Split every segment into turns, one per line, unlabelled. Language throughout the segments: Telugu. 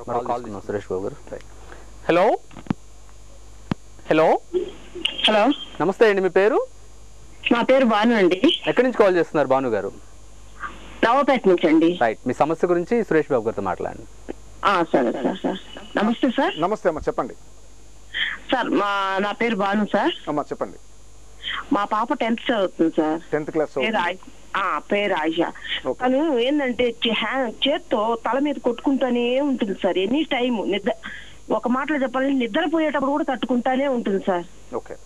మరో కాల్ తీసుకుందాం సురేష్ బాబు గారు హలో హలో
హలో
నమస్తే అండి మీ పేరు
నా పేరు భాను అండి
ఎక్కడి నుంచి కాల్ చేస్తున్నారు భాను గారు
నవపేట నుంచి అండి
రైట్ మీ సమస్య గురించి సురేష్ బాబు గారితో మాట్లాడండి
ఆ, సరే సార్ సార్ నమస్తే సార్
నమస్తే అమ్మా చెప్పండి
సార్ మా నా పేరు భాను సార్
అమ్మా చెప్పండి
మా పాప టెన్త్ చదువుతుంది సార్
టెన్త్ క్లాస్
పేరు ఆయి- ఆ, పేరు ఆయిషా
Okay.
తను ఏంటంటే చే- హ్యా- చేత్తో తల మీద కొట్టుకుంటానే ఉంటుంది సార్ ఎనీ టైం నిద్ర ఒక మాటలో చెప్పాలంటే నిద్రపోయేటప్పుడు కూడా తట్టుకుంటానే ఉంటుంది సార్
ఓకే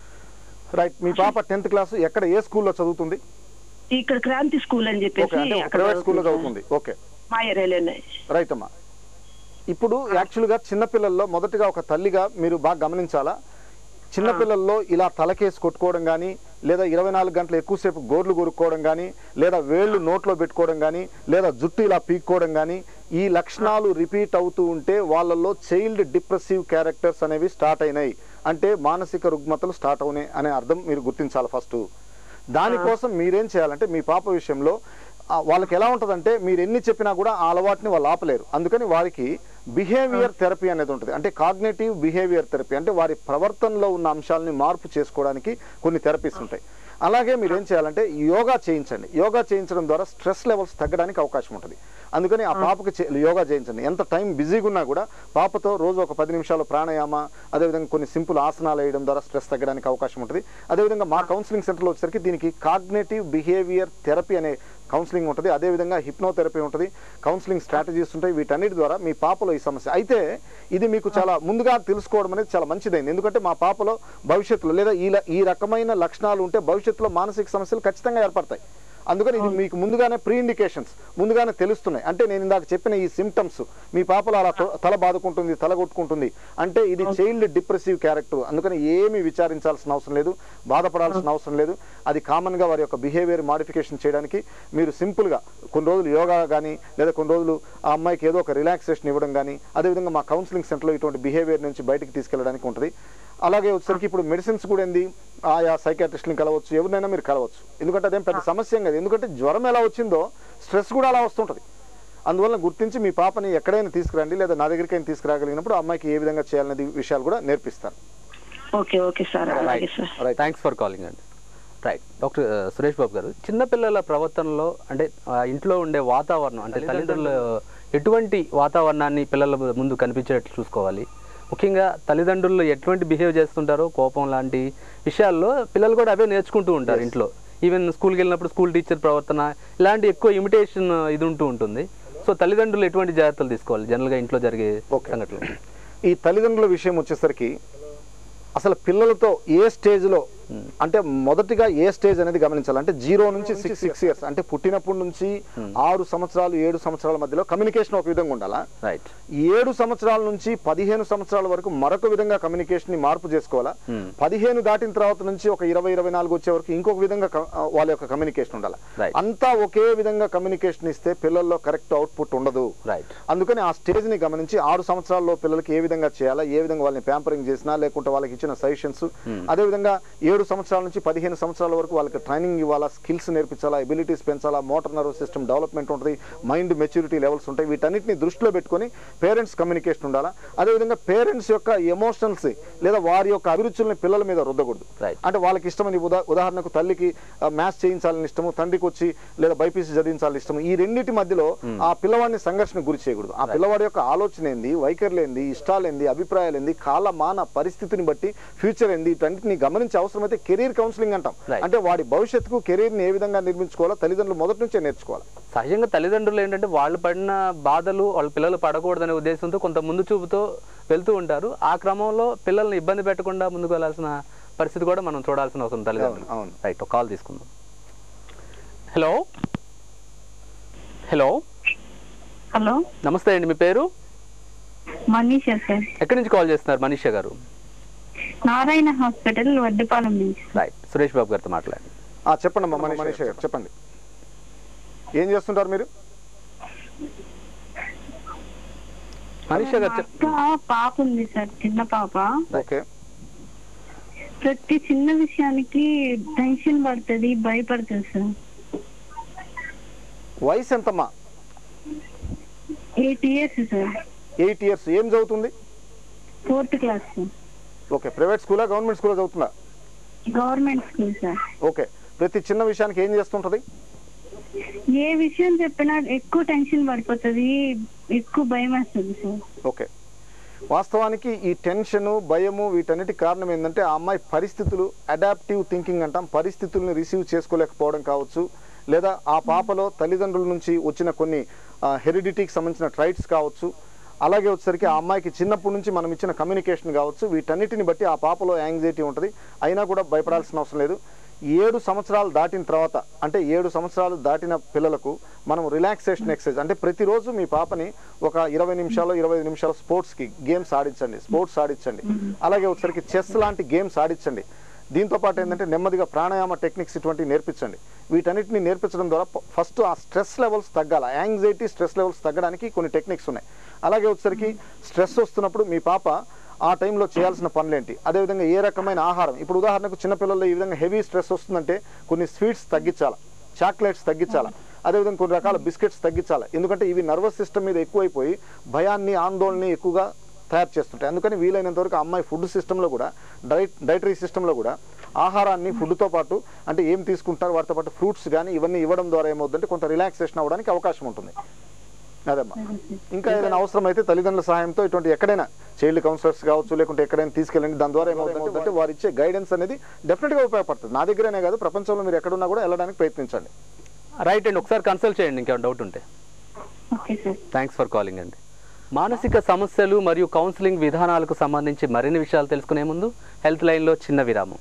రైట్ మీ పాప టెన్త్ క్లాస్ ఎక్కడ ఏ స్కూల్లో చదువుతుంది
ఇక్కడ క్రాంతి స్కూల్ అని
ఓకే
చెప్పేసి
అంటే
అక్కడ
ప్రైవేట్ స్కూల్లో
చదువుతుంది
చదువుతుంది ఓకే
సార్. మా ఏరియాలోనే
రైట్ అమ్మా ఇప్పుడు యాక్చువల్గా చిన్నపిల్లల్లో మొదటిగా ఒక తల్లిగా మీరు బాగా గమనించాలా చిన్నపిల్లల్లో ఇలా తలకేసి కొట్టుకోవడం కానీ లేదా ఇరవై నాలుగు గంటలు ఎక్కువసేపు గోర్లు కొరుక్కోవడం కానీ లేదా వేళ్ళు నోట్లో పెట్టుకోవడం కానీ లేదా జుట్టు ఇలా పీక్కోవడం కానీ ఈ లక్షణాలు రిపీట్ అవుతూ ఉంటే వాళ్ళల్లో చైల్డ్ డిప్రెసివ్ క్యారెక్టర్స్ అనేవి స్టార్ట్ అయినాయి అంటే మానసిక రుగ్మతలు స్టార్ట్ అవునాయి అనే అర్థం మీరు గుర్తించాలి ఫస్ట్ దానికోసం మీరేం చేయాలంటే మీ పాప విషయంలో ఆ, వాళ్ళకి ఎలా ఉంటుందంటే మీరు ఎన్ని చెప్పినా కూడా ఆ అలవాటుని వాళ్ళు ఆపలేరు అందుకని వారికి బిహేవియర్ థెరపీ అనేది ఉంటుంది అంటే కాగ్నేటివ్ బిహేవియర్ థెరపీ అంటే వారి ప్రవర్తనలో ఉన్న అంశాలని మార్పు చేసుకోవడానికి కొన్ని థెరపీస్ ఉంటాయి అలాగే మీరు ఏం చేయాలంటే యోగా చేయించండి యోగా చేయించడం ద్వారా స్ట్రెస్ లెవెల్స్ తగ్గడానికి అవకాశం ఉంటుంది అందుకని ఆ పాపకి చే- యోగా చేయించండి ఎంత టైం బిజీగా ఉన్నా కూడా పాపతో రోజు ఒక పది నిమిషాలు ప్రాణాయామ అదేవిధంగా కొన్ని సింపుల్ ఆసనాలు వేయడం ద్వారా స్ట్రెస్ తగ్గడానికి అవకాశం ఉంటుంది అదేవిధంగా మా కౌన్సిలింగ్ సెంటర్లో వచ్చేసరికి దీనికి కాగ్నేటివ్ బిహేవియర్ థెరపీ అనే కౌన్సిలింగ్ ఉంటుంది అదేవిధంగా హిప్నోథెరపీ ఉంటుంది కౌన్సిలింగ్ స్ట్రాటజీస్ ఉంటాయి వీటన్నిటి ద్వారా మీ పాపలో ఈ సమస్య అయితే ఇది మీకు చాలా ముందుగా తెలుసుకోవడం అనేది చాలా మంచిదైంది ఎందుకంటే మా పాపలో భవిష్యత్తులో లేదా ఈ ల- ఈ రకమైన లక్షణాలు ఉంటే భవిష్యత్తులో మానసిక సమస్యలు ఖచ్చితంగా ఏర్పడతాయి అందుకని ఇది మీకు ముందుగానే ప్రీ ఇండికేషన్స్ ముందుగానే తెలుస్తున్నాయి అంటే నేను ఇందాక చెప్పిన ఈ సిమ్టమ్స్ మీ పాపలో అలా త- తల బాదుకుంటుంది తల కొట్టుకుంటుంది అంటే ఇది చైల్డ్ డిప్రెసివ్ క్యారెక్టర్ అందుకని ఏమీ విచారించాల్సిన అవసరం లేదు బాధపడాల్సిన అవసరం లేదు అది కామన్ గా వారి యొక్క బిహేవియర్ మాడిఫికేషన్ చేయడానికి మీరు సింపుల్ గా కొన్ని రోజులు యోగా కానీ లేదా కొన్ని రోజులు ఆ అమ్మాయికి ఏదో ఒక రిలాక్సేషన్ ఇవ్వడం కానీ అదేవిధంగా మా కౌన్సిలింగ్ సెంటర్లో ఇటువంటి బిహేవియర్ నుంచి బయటికి తీసుకెళ్ళడానికి ఉంటుంది అలాగే వచ్చేసరికి ఇప్పుడు మెడిసిన్స్ కూడా ఏంది ఆయా సైకాట్రిస్ట్ని కలవచ్చు ఎవరినైనా మీరు కలవచ్చు ఎందుకంటే అదేం పెద్ద సమస్య ఏం కాదు ఎందుకంటే జ్వరం ఎలా వచ్చిందో స్ట్రెస్ కూడా అలా వస్తుంటుంది అందువల్ల గుర్తించి మీ పాపని ఎక్కడైనా తీసుకురండి లేదా నా దగ్గరికైనా తీసుకురాగలిగినప్పుడు ఆ అమ్మాయికి ఏ విధంగా చేయాలనేది విషయాలు కూడా నేర్పిస్తాను
ఓకే ఓకే సార్ అలాగే sir
right
thanks for calling అండి రైట్ డాక్టర్ ఆ, సురేష్ బాబు గారు చిన్నపిల్లల ప్రవర్తనలో అంటే ఆ, ఇంట్లో ఉండే వాతావరణం అంటే తల్లిదండ్రులు ఎటువంటి వాతావరణాన్ని పిల్లల ముందు కనిపించేటట్లు చూసుకోవాలి ముఖ్యంగా తల్లిదండ్రులు ఎటువంటి బిహేవ్ చేస్తుంటారో కోపం లాంటి విషయాల్లో పిల్లలు కూడా అవే నేర్చుకుంటూ ఉంటారు ఇంట్లో ఈవెన్ స్కూల్కి వెళ్ళినప్పుడు స్కూల్ టీచర్ ప్రవర్తన ఇలాంటి ఎక్కువ ఇమిటేషన్ ఇది ఉంటూ ఉంటుంది సో తల్లిదండ్రులు ఎటువంటి జాగ్రత్తలు తీసుకోవాలి జనరల్గా ఇంట్లో జరిగే
Okay.
సంఘటనలు
ఈ తల్లిదండ్రుల విషయం వచ్చేసరికి అసలు పిల్లలతో ఏ స్టేజ్లో అంటే మొదటిగా ఏ స్టేజ్ అనేది గమనించాలి అంటే జీరో నుంచి సిక్స్ సిక్స్ ఇయర్స్ అంటే పుట్టినప్పటి నుంచి ఆరు సంవత్సరాలు ఏడు సంవత్సరాల మధ్యలో కమ్యూనికేషన్ ఒక విధంగా ఉండాలా
రైట్
ఏడు సంవత్సరాల నుంచి పదిహేను సంవత్సరాల వరకు మరొక విధంగా కమ్యూనికేషన్ ని మార్పు చేసుకోవాలా పదిహేను దాటిన తర్వాత నుంచి ఒక ఇరవై ఇరవై నాలుగు వచ్చే వరకు ఇంకొక విధంగా క- ఆ, వాళ్ళ యొక్క కమ్యూనికేషన్ ఉండాలి
Right.
అంతా ఒకే విధంగా కమ్యూనికేషన్ ఇస్తే పిల్లల్లో కరెక్ట్ అవుట్పుట్ ఉండదు
రైట్
అందుకని ఆ స్టేజ్ ని గమనించి ఆరు సంవత్సరాల్లో పిల్లలకి ఏ విధంగా చేయాలా ఏ విధంగా వాళ్ళని ప్యాంపరింగ్ చేసినా లేకుంటే వాళ్ళకి ఇచ్చిన సజెషన్స్ అదే విధంగా ఏడు సంవత్సరాల నుంచి పదిహేను సంవత్సరాల వరకు వాళ్ళకి ట్రైనింగ్ ఇవ్వాలా స్కిల్స్ నేర్పించాలా ఎబిలిటీస్ పెంచాలా మోటార్ నర్వ్ సిస్టమ్ డెవలప్మెంట్ ఉంటుంది మైండ్ మెచ్యూరిటీ లెవెల్స్ ఉంటాయి వీటన్నిటిని దృష్టిలో పెట్టుకొని పేరెంట్స్ కమ్యూనికేషన్ ఉండాలా అదేవిధంగా పేరెంట్స్ యొక్క ఎమోషనల్స్ లేదా వారి యొక్క అభిరుచుల్ని పిల్లల మీద రుద్దకూడదు
Right.
అంటే వాళ్ళకి ఇష్టమని ఉదా ఉదాహరణకు తల్లికి మ్యాథ్స్ చేయించాలని ఇష్టము తండ్రికి వచ్చి లేదా బైపీసీ చదివించాలని ఇష్టము ఈ రెండింటి మధ్యలో ఆ పిల్లవాడిని సంఘర్షణ గురి చేయకూడదు ఆ పిల్లవాడి యొక్క ఆలోచన ఏంది వైఖరులు ఏంది ఇష్టాలు ఏంది అభిప్రాయాలు ఏంది కాల మాన పరిస్థితిని బట్టి ఫ్యూచర్ ఏంది వీటన్నిటిని గమనించి అవసరమైతే కెరీర్ కౌన్సిలింగ్ అంటాం
Right.
అంటే వాడి భవిష్యత్తుకు కెరీర్ ని ఏ విధంగా నిర్మించుకోవాలో తల్లిదండ్రులు మొదటి నుంచే నేర్చుకోవాలి
సహజంగా తల్లిదండ్రులు ఏంటంటే వాళ్ళు పడిన బాధలు వాళ్ళ పిల్లలు పడకూడదనే ఉద్దేశంతో కొంత ముందు చూపుతో వెళ్తూ ఉంటారు ఆ క్రమంలో పిల్లల్ని ఇబ్బంది పెట్టకుండా ముందుకు వెళ్ళాల్సిన పరిస్థితి కూడా మనం చూడాల్సిన అవసరం తల్లిదండ్రులు
అవును, అవును.
రైట్ ఒక కాల్ తీసుకుందాం హలో హలో
హలో
నమస్తే అండి మీ పేరు
మనీషా సార్
ఎక్కడి నుంచి కాల్ చేస్తున్నారు మనీషా గారు
నారాయణ హాస్పిటల్ వడ్డిపాలెం నుంచి
రైట్ సురేష్ బాబు గారితో మాట్లాడండి
ఆ చెప్పండి అమ్మా మనీష్ గారు చెప్పండి ఏం చేస్తుంటారు మీరు
మనీషా గారు చెప్
అక్క పాప ఉంది సార్ చిన్న పాప
ఓకే
ప్రతి చిన్న విషయానికి టెన్షన్ పడుతుంది భయపడుతుంది సార్
వయసు ఎంతమ్మా
eight years sir
eight years ఏం చదువుతుంది
fourth class sir
okay private స్కూలా గవర్నమెంట్ స్కూలా చదువుతుందా
గవర్నమెంట్ స్కూల్ సార్
ఓకే ప్రతి చిన్న విషయానికి ఏం చేస్తుంటది
ఏ విషయం చెప్పినా ఎక్కువ టెన్షన్ పడిపోతుంది ఎక్కువ భయం వేస్తుంది సార్
ఓకే వాస్తవానికి ఈ టెన్షను భయము వీటన్నిటి కారణం ఏంటంటే ఆ అమ్మాయి పరిస్థితులు అడాప్టివ్ థింకింగ్ అంటాం పరిస్థితుల్ని రిసీవ్ చేసుకోలేకపోవడం కావచ్చు లేదా ఆ పాపలో తల్లిదండ్రుల నుంచి వచ్చిన కొన్ని హెరిడిటీకి సంబంధించిన ట్రైట్స్ కావచ్చు అలాగే వచ్చేసరికి ఆ అమ్మాయికి చిన్నప్పటి నుంచి మనం ఇచ్చిన కమ్యూనికేషన్ కావచ్చు వీటన్నిటిని బట్టి ఆ పాపలో యాంగ్జైటీ ఉంటుంది అయినా కూడా భయపడాల్సిన అవసరం లేదు ఏడు సంవత్సరాలు దాటిన తర్వాత అంటే ఏడు సంవత్సరాలు దాటిన పిల్లలకు మనం రిలాక్సేషన్ ఎక్సర్సైజ్ అంటే ప్రతిరోజు మీ పాపని ఒక ఇరవై నిమిషాలు ఇరవై ఐదు నిమిషాలు స్పోర్ట్స్కి గేమ్స్ ఆడించండి స్పోర్ట్స్ ఆడించండి అలాగే వచ్చేసరికి చెస్ లాంటి గేమ్స్ ఆడించండి దీంతో పాటు ఏంటంటే నెమ్మదిగా ప్రాణాయామ టెక్నిక్స్ ఇటువంటివి నేర్పించండి వీటన్నిటిని నేర్పించడం ద్వారా ఫస్ట్ ఆ స్ట్రెస్ లెవెల్స్ తగ్గాల యాంగ్జైటీ స్ట్రెస్ లెవెల్స్ తగ్గడానికి కొన్ని టెక్నిక్స్ ఉన్నాయి అలాగే వచ్చేసరికి స్ట్రెస్ వస్తున్నప్పుడు మీ పాప ఆ టైంలో చేయాల్సిన పనులేంటి అదేవిధంగా ఏ రకమైన ఆహారం ఇప్పుడు ఉదాహరణకు చిన్నపిల్లల్లో ఈ విధంగా హెవీ స్ట్రెస్ వస్తుందంటే కొన్ని స్వీట్స్ తగ్గించాలా చాక్లెట్స్ తగ్గించాలా అదేవిధంగా కొన్ని రకాల బిస్కెట్స్ తగ్గించాలి ఎందుకంటే ఇవి నర్వస్ సిస్టమ్ మీద ఎక్కువైపోయి భయాన్ని ఆందోళనని ఎక్కువగా తయారు చేస్తుంటాయి అందుకని వీలైనంత వరకు అమ్మాయి ఫుడ్ సిస్టంలో కూడా డైట్ డైటరీ సిస్టంలో కూడా ఆహారాన్ని ఫుడ్తో పాటు అంటే ఏం తీసుకుంటారు వాటితో పాటు ఫ్రూట్స్ కానీ ఇవన్నీ ఇవ్వడం ద్వారా ఏమవుతుందంటే కొంత రిలాక్సేషన్ అవ్వడానికి అవకాశం ఉంటుంది అదమ్మా ఇంకా ఏదైనా అవసరం అయితే తల్లిదండ్రుల సహాయంతో ఇటువంటి ఎక్కడైనా చైల్డ్ కౌన్సిలర్స్ కావచ్చు లేకుంటే ఎక్కడైనా తీసుకెళ్ళండి దాని ద్వారా ఏమవుతుందంటే వారు ఇచ్చే గైడెన్స్ అనేది డెఫినెట్గా ఉపయోగపడుతుంది నా దగ్గరనే కాదు ప్రపంచంలో మీరు ఎక్కడున్నా కూడా వెళ్ళడానికి ప్రయత్నించండి
రైట్ అండి ఒకసారి కన్సల్ట్ చేయండి ఇంకేమైనా డౌట్ ఉంటే
okay sir
thanks for calling అండి మానసిక సమస్యలు మరియు కౌన్సిలింగ్ విధానాలకు సంబంధించి మరిన్ని విషయాలు తెలుసుకునే ముందు హెల్త్ లైన్లో చిన్న విరామం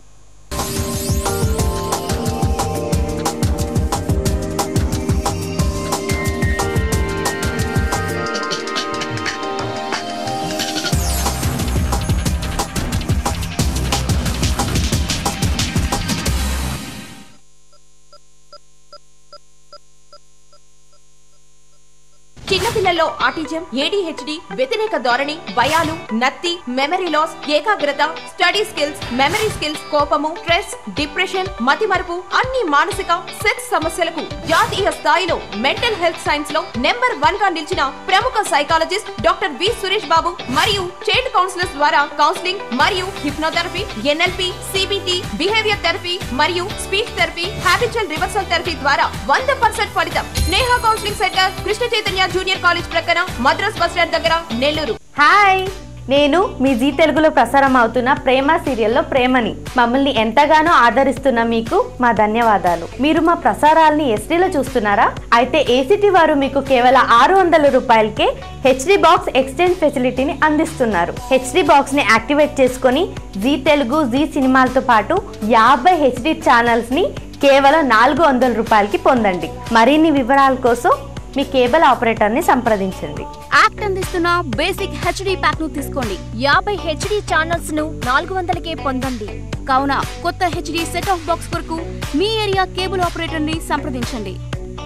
చిన్నపిల్లల్లో ఆటిజం ఏడీహెచ్డి వ్యతిరేక ధోరణి భయాలు నత్తి మెమరీ లాస్ ఏకాగ్రత స్టడీ స్కిల్స్ మెమరీ స్కిల్స్ కోపము స్ట్రెస్ డిప్రెషన్ మతిమరుపు అన్ని మానసిక సెక్స్ సమస్యలకు జాతీయ స్థాయిలో మెంటల్ హెల్త్ సైన్స్ లో నెంబర్ వన్ గా నిలిచిన ప్రముఖ psychologist doctor V Suresh Babu మరియు చైల్డ్ కౌన్సిలర్స్ ద్వారా కౌన్సిలింగ్ మరియు hypnotherapy NLP CBT behaviour therapy మరియు speech therapy habitual reversal therapy ద్వారా వంద పర్సెంట్ ఫలితం Sneha counselling centre Krishna Chaitanya junior college ప్రక్కన మద్రాస్ బస్ స్టాండ్ దగ్గర నెల్లూరు
హాయ్ నేను మీ జీ తెలుగులో ప్రసారం అవుతున్న ప్రేమ సీరియల్లో ప్రేమని మమ్మల్ని ఎంతగానో ఆదరిస్తున్న మీకు మా ధన్యవాదాలు మీరు మా ప్రసారాల్ని ఎస్టీలో చూస్తున్నారా అయితే ఏసీటీ వారు మీకు కేవలం ఆరు వందల రూపాయలకే హెచ్డి బాక్స్ ఎక్స్చేంజ్ ఫెసిలిటీని అందిస్తున్నారు హెచ్డి బాక్స్ ని యాక్టివేట్ చేసుకొని జీ తెలుగు జీ సినిమాలతో పాటు యాభై హెచ్డి ఛానల్స్ ని కేవలం నాలుగు వందల రూపాయలకి పొందండి మరిన్ని వివరాల కోసం మీ కేబుల్ ఆపరేటర్ని సంప్రదించండి
యాక్ట్ అందిస్తున్న బేసిక్ హెచ్డి ప్యాక్ ను తీసుకోండి యాభై హెచ్డి ఛానల్స్ ను నాలుగు వందలకే పొందండి కావున కొత్త హెచ్డి సెట్ ఆఫ్ బాక్స్ కొరకు మీ ఏరియా కేబుల్ ఆపరేటర్ ని సంప్రదించండి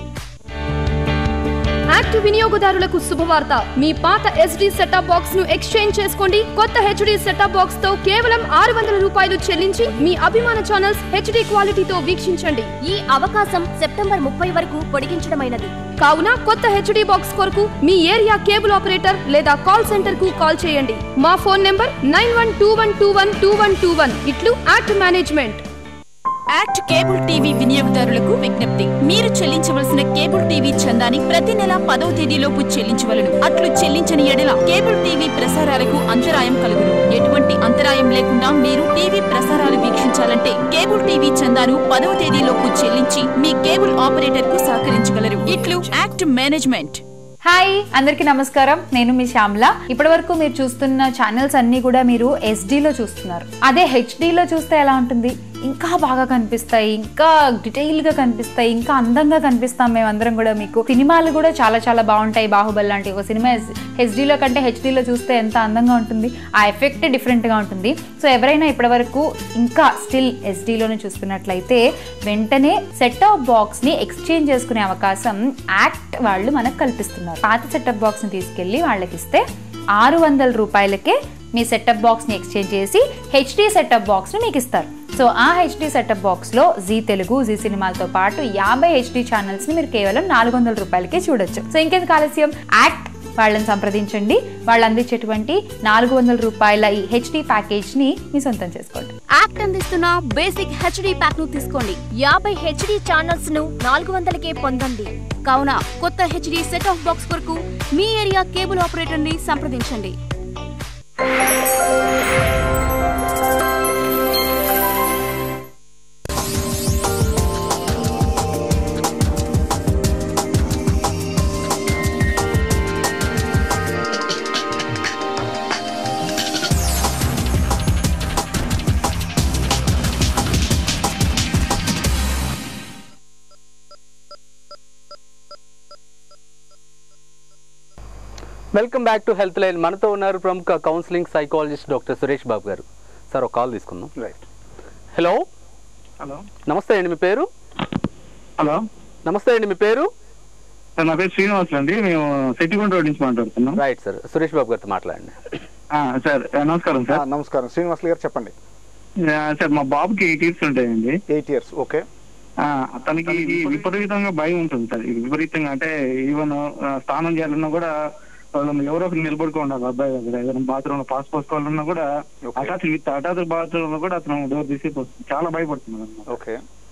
యాక్ట్ వినియోగదారులకు శుభవార్త మీ పాత ఎస్డి సెటప్ బాక్స్ ను ఎక్స్చేంజ్ చేసుకోండి కొత్త హెచ్డి సెటప్ బాక్స్ తో కేవలం ఆరు వందల రూపాయలు చెల్లించి మీ అభిమాన ఛానల్స్ హెచ్డి క్వాలిటీతో వీక్షించండి
ఈ అవకాశం సెప్టెంబర్ ముప్పై వరకు పొడిగించడమైనది
కావున కొత్త హెచ్డి బాక్స్ కొరకు మీ ఏరియా కేబుల్ ఆపరేటర్ లేదా కాల్ సెంటర్ కు కాల్ చేయండి మా phone number nine one two one two one two one two one ఇట్లు ACT management
ACT cable TV వినియోగదారులకు విజ్ఞప్తి మీరు చెల్లించవలసిన కేబుల్ టీవీ చందాని ప్రతి నెల పదవ తేదీలోపు చెల్లించవలను అట్లు చెల్లించని ఎడల కేబుల్ టీవీ ప్రసారాలకు అంతరాయం కలుగును ఎటువంటి అంతరాయం లేకుండా మీరు టీవీ ప్రసారాలు వీక్షించాలంటే కేబుల్ టీవీ చందాను పదవ తేదీలోపు చెల్లించి మీ కేబుల్ ఆపరేటర్ కు సహకరించగలరు ఇట్లు యాక్ట్ మేనేజ్మెంట్
హాయ్ అందరికీ నమస్కారం నేను మీ శ్యామల ఇప్పటి వరకు మీరు చూస్తున్న ఛానల్స్ అన్ని కూడా మీరు ఎస్డీలో చూస్తున్నారు అదే హెచ్డీలో చూస్తే ఎలా ఉంటుంది ఇంకా బాగా కనిపిస్తాయి ఇంకా డీటెయిల్గా కనిపిస్తాయి ఇంకా అందంగా కనిపిస్తాం మేమందరం కూడా మీకు సినిమాలు కూడా చాలా చాలా బాగుంటాయి బాహుబలి లాంటి ఒక సినిమా హెచ్డీలో కంటే హెచ్డీలో చూస్తే ఎంత అందంగా ఉంటుంది ఆ ఎఫెక్ట్ డిఫరెంట్గా ఉంటుంది సో ఎవరైనా ఇప్పటివరకు ఇంకా స్టిల్ ఎస్డీలోనే చూస్తున్నట్లయితే వెంటనే సెట్ ఆఫ్ బాక్స్ని ఎక్స్చేంజ్ చేసుకునే అవకాశం యాక్ట్ వాళ్ళు మనకు కల్పిస్తున్నారు పాత సెటప్ బాక్స్ని తీసుకెళ్ళి వాళ్ళకి ఇస్తే ఆరు వందల రూపాయలకే మీ సెటప్ బాక్స్ని ఎక్స్చేంజ్ చేసి హెచ్డి సెటప్ బాక్స్ని మీకు ఇస్తారు సో ఆ హెచ్డి సెటప్ బాక్స్లో జీ తెలుగు జీ సినిమాలతో పాటు యాభై హెచ్డి ఛానల్స్ని మీరు కేవలం నాలుగు వందల రూపాయలకే చూడొచ్చు సో ఇంకెందుకు ఆలస్యం యాక్ట్ వాళ్ళని సంప్రదించండి వాళ్ళు అందించేటువంటి నాలుగు వందల రూపాయల ఈ హెచ్డి ప్యాకేజ్ని మీ సొంతం చేసుకోండి
యాక్ట్ అందిస్తున్న బేసిక్ హెచ్డి ప్యాక్ ను తీసుకోండి యాభై హెచ్డి ఛానల్స్ ను నాలుగు వందలకే పొందండి కావున కొత్త హెచ్డి సెట్ ఆఫ్ బాక్స్ కొరకు మీ ఏరియా కేబుల్ ఆపరేటర్ ని సంప్రదించండి
welcome back to health line మనతో ఉన్నారు ప్రముఖ counselling psychologist doctor Suresh Babu గారు సార్ ఒక కాల్ తీసుకుందాం
రైట్
హలో
హలో
నమస్తే అండి మీ పేరు
హలో
నమస్తే అండి మీ పేరు
సార్ నా పేరు శ్రీనివాస్ అండి మేము సెట్టిగుంట రోడ్ నుంచి మాట్లాడుతున్నాం
రైట్ సార్ సురేష్ బాబు గారితో మాట్లాడండి
ఆ, సార్ ఆ, నమస్కారం
ఆ,
సార్
నమస్కారం శ్రీనివాసులు గారు చెప్పండి
ఆ, సార్ మా బాబుకి ఎయిట్ ఇయర్స్ ఉంటాయండి
ఎయిట్ ఇయర్స్ ఓకే
ఆ, తనకి విపరీతంగా భయం ఉంటుంది సార్ ఇది విపరీతంగా అంటే ఈవెన్ స్నానం చేయాలన్నా కూడా వాళ్ళు ఎవరో ఒకరు నిలబడుకో ఉండాలి అబ్బాయి దగ్గర ఏదైనా బాత్రూమ్ లో పాస్ పోసుకోవాలన్నా కూడా అటాచ్ విత్ అటాచ్ బాత్రూమ్ లో కూడా అతను డోర్ తీసి పోస్తుంది. చాలా భయపడుతున్నాడు అన్నమాట
ఓకే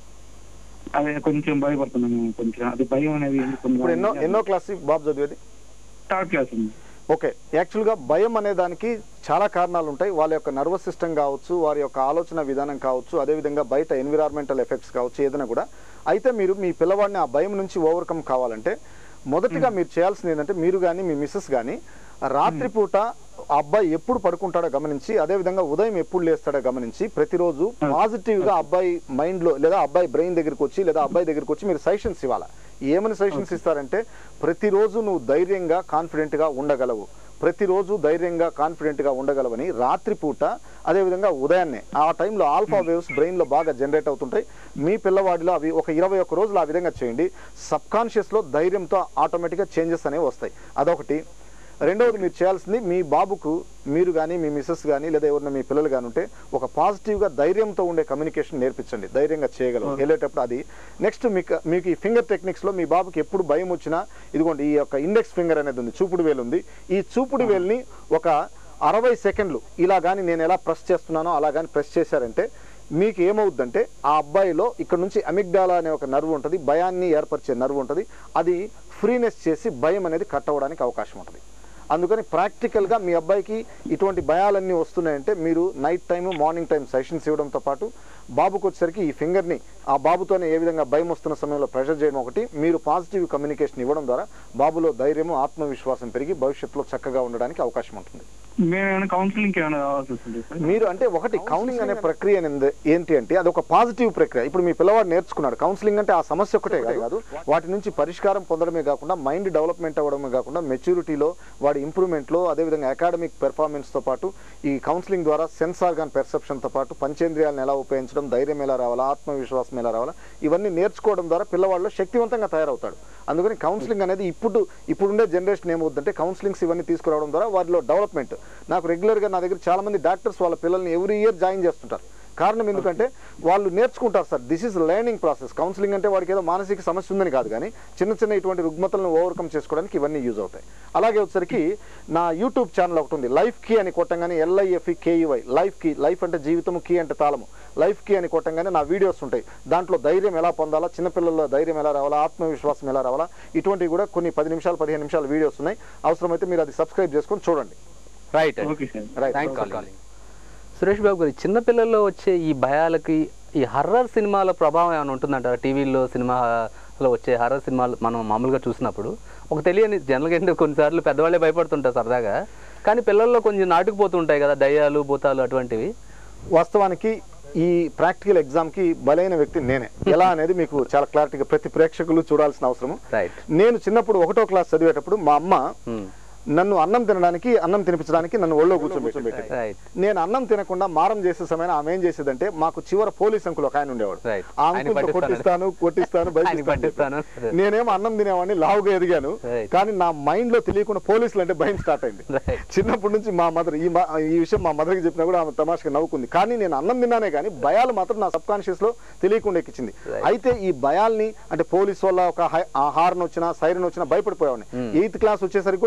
అదే కొంచెం భయపడుతున్నాను కొంచెం అది భయం అనేది
ఇప్పుడు ఎన్నో ఎన్నో క్లాస్ బాబు చదివేది
థర్డ్ క్లాస్ ఉంది
ఓకే యాక్చువల్గా భయం అనే దానికి చాలా కారణాలు ఉంటాయి వాళ్ళ యొక్క నర్వస్ సిస్టమ్ కావచ్చు వారి యొక్క ఆలోచన విధానం కావచ్చు అదేవిధంగా బయట ఎన్విరాన్మెంటల్ ఎఫెక్ట్స్ కావచ్చు ఏదైనా కూడా అయితే మీరు మీ పిల్లవాడిని ఆ భయం నుంచి ఓవర్కమ్ కావాలంటే మొదటిగా మీరు చేయాల్సింది ఏంటంటే మీరు కానీ మీ మిస్సెస్ కానీ రాత్రిపూట ఆ అబ్బాయి ఎప్పుడు పడుకుంటాడో గమనించి అదేవిధంగా ఉదయం ఎప్పుడు లేస్తాడో గమనించి ప్రతిరోజు పాజిటివ్ గా అబ్బాయి మైండ్ లో లేదా అబ్బాయి బ్రెయిన్ దగ్గరికి వచ్చి లేదా అబ్బాయి దగ్గరికి వచ్చి మీరు సజెషన్స్ ఇవ్వాలా ఏమని సజెషన్స్ ఇస్తారంటే ప్రతిరోజు నువ్వు ధైర్యంగా కాన్ఫిడెంట్ గా ఉండగలవు ప్రతిరోజు ధైర్యంగా కాన్ఫిడెంట్ గా ఉండగలవని రాత్రిపూట అదేవిధంగా ఉదయాన్నే ఆ టైంలో ఆల్ఫా వేవ్స్ బ్రెయిన్ లో బాగా జనరేట్ అవుతుంటాయి మీ పిల్లవాడిలో అవి ఒక ఇరవై ఒక్క రోజులు ఆ విధంగా చేయండి సబ్ కాన్షియస్ లో ధైర్యంతో ఆటోమేటిక్ గా చేంజెస్ అనేవి వస్తాయి అదొకటి రెండవది మీరు చేయాల్సింది మీ బాబుకు మీరు కానీ మీ మిస్సెస్ కానీ లేదా ఎవరైనా మీ పిల్లలు కానీ ఉంటే ఒక పాజిటివ్గా ధైర్యంతో ఉండే కమ్యూనికేషన్ నేర్పించండి ధైర్యంగా చేయగలరు వెళ్ళేటప్పుడు అది నెక్స్ట్ మీకు మీకు ఈ ఫింగర్ టెక్నిక్స్లో మీ బాబుకి ఎప్పుడు భయం వచ్చినా ఇదిగోండి ఈ యొక్క ఇండెక్స్ ఫింగర్ అనేది ఉంది చూపుడు వేలు ఉంది ఈ చూపుడు వేలుని ఒక అరవై సెకండ్లు ఇలా కానీ నేను ఎలా ప్రెస్ చేస్తున్నానో అలా కానీ ప్రెస్ చేశారంటే మీకు ఏమవుద్దంటే ఆ అబ్బాయిలో ఇక్కడ నుంచి అమిగ్డాలా అనే ఒక నర్వ్ ఉంటుంది భయాన్ని ఏర్పరిచే నర్వ్ ఉంటుంది అది ఫ్రీనెస్ చేసి భయం అనేది కట్ అవ్వడానికి అవకాశం ఉంటుంది అందుకని ప్రాక్టికల్గా మీ అబ్బాయికి ఇటువంటి భయాలన్నీ వస్తున్నాయంటే మీరు night time morning time sessions ఇవ్వడంతో పాటు బాబుకు వచ్చేసరికి ఈ ఫింగర్ని ఆ బాబుతోనే ఏ విధంగా భయం వస్తున్న సమయంలో ప్రెషర్ చేయడం ఒకటి మీరు పాజిటివ్ కమ్యూనికేషన్ ఇవ్వడం ద్వారా బాబులో ధైర్యము ఆత్మవిశ్వాసం పెరిగి భవిష్యత్తులో చక్కగా ఉండడానికి అవకాశం ఉంటుంది
మేము ఏమైనా కౌన్సిలింగ్ ఏమైనా రావాల్సి వస్తుంది సార్
మీరు అంటే ఒకటి కౌన్సిలింగ్ అనే ప్రక్రియ అనేది ఏంటి అంటే అది ఒక పాజిటివ్ ప్రక్రియ ఇప్పుడు మీ పిల్లవాడు నేర్చుకున్నాడు కౌన్సిలింగ్ అంటే ఆ సమస్య ఒకటే కాదు వాటి నుంచి పరిష్కారం పొందడమే కాకుండా మైండ్ డెవలప్మెంట్ అవ్వడమే కాకుండా మెచ్యూరిటీలో వాడి ఇంప్రూవ్మెంట్లో అదేవిధంగా అకాడమిక్ పెర్ఫార్మెన్స్తో పాటు ఈ కౌన్సిలింగ్ ద్వారా సెన్స్ ఆర్గాన్ పెర్సెప్షన్తో పాటు పంచేంద్రియాలను ఎలా ఉపయోగించడం ధైర్యం ఎలా రావాలా ఆత్మవిశ్వాసం ఎలా రావాలా ఇవన్నీ నేర్చుకోవడం ద్వారా పిల్లవాళ్ళు శక్తివంతంగా తయారవుతాడు అందుకని కౌన్సిలింగ్ అనేది ఇప్పుడు ఇప్పుడుండే జనరేషన్ ఏమవుతుందంటే కౌన్సిలింగ్స్ ఇవన్నీ తీసుకురావడం ద్వారా వారిలో డెవలప్మెంట్ నాకు రెగ్యులర్గా నా దగ్గర చాలా మంది డాక్టర్స్ వాళ్ళ పిల్లల్ని ఎవ్రీ ఇయర్ జాయిన్ చేస్తుంటారు కారణం ఎందుకంటే వాళ్ళు నేర్చుకుంటారు sir this is learning process counselling అంటే వాడికి ఏదో మానసిక సమస్య ఉందని కాదు కానీ చిన్న చిన్న ఇటువంటి రుగ్మతలను ఓవర్కమ్ చేసుకోవడానికి ఇవన్నీ యూజ్ అవుతాయి అలాగే వచ్చేసరికి నా యూట్యూబ్ ఛానల్ ఒకటి ఉంది లైఫ్ కీ అని కొట్టంగానే L I F E K E Y life key life అంటే జీవితం కీ అంటే తాళము లైఫ్ కీ అని కొట్టంగానే నా వీడియోస్ ఉంటాయి దాంట్లో ధైర్యం ఎలా పొందాలా చిన్నపిల్లల్లో ధైర్యం ఎలా రావాలా ఆత్మవిశ్వాసం ఎలా రావాలా ఇటువంటివి కూడా కొన్ని పది నిమిషాలు పదిహేను నిమిషాల వీడియోస్ ఉన్నాయి అవసరమైతే మీరు అది సబ్స్క్రైబ్ చేసుకొని చూడండి
right
okay sir
right
thanks for calling Suresh Babu గారు చిన్నపిల్లల్లో వచ్చే ఈ భయాలకి ఈ హర్రర్ సినిమాల ప్రభావం ఏమైనా ఉంటుందంటారా టీవీలో సినిమాలో వచ్చే హర్రర్ సినిమాలు మనం మామూలుగా చూసినప్పుడు ఒక తెలియని జనరల్గా ఏంటో కొన్నిసార్లు పెద్దవాళ్ళే భయపడుతుంటారు సరదాగా కానీ పిల్లల్లో కొంచెం నాటుకుపోతుంటాయి కదా దయ్యాలు భూతాలు అటువంటివి
వాస్తవానికి ఈ ప్రాక్టికల్ ఎగ్జామ్ కి బలైన వ్యక్తి నేనే ఎలా అనేది మీకు చాలా క్లారిటీగా ప్రతి ప్రేక్షకులు చూడాల్సిన అవసరం
రైట్
నేను చిన్నప్పుడు ఒకటో క్లాస్ చదివేటప్పుడు మా అమ్మ నన్ను అన్నం తినడానికి అన్నం తినిపించడానికి నన్ను ఒళ్ళో కూర్చోబెట్టి
రైట్
నేను అన్నం తినకుండా మారం చేసే సమయం ఆమె ఏం చేసేదంటే మాకు చివర పోలీస్ అంకుల్ ఒక ఆయన ఉండేవాడు
Right.
ఆ
ఆయన
అంకుల్
పట్టిస్తాను.
కొట్టిస్తాను కొట్టిస్తాను
ఆయన పట్టిస్తాను.
బయటిస్తాను నేనేమో అన్నం తినేవాడిని లావుగా ఎదిగాను
Right.
కానీ నా మైండ్ లో తెలియకుండా పోలీసులు అంటే భయం స్టార్ట్ అయింది
Right.
చిన్నప్పటి నుంచి మా మదర్ ఈ మా- ఈ విషయం మా మదర్కి చెప్పినా కూడా ఆమె తమాషగా నవ్వుకుంది కానీ నేను అన్నం తిన్నానే కానీ భయాలు మాత్రం నా సబ్ కాన్షియస్ లో తెలియకుండా ఎక్కించింది అయితే ఈ భయాల్ని అంటే పోలీస్ వల్ల ఒక హై- ఆ హార్న్ వచ్చినా సైరన్ వచ్చినా భయపడిపోయేవాడిని ఎయిత్ క్లాస్ వచ్చేసరికి కూడా భయపడుతుండే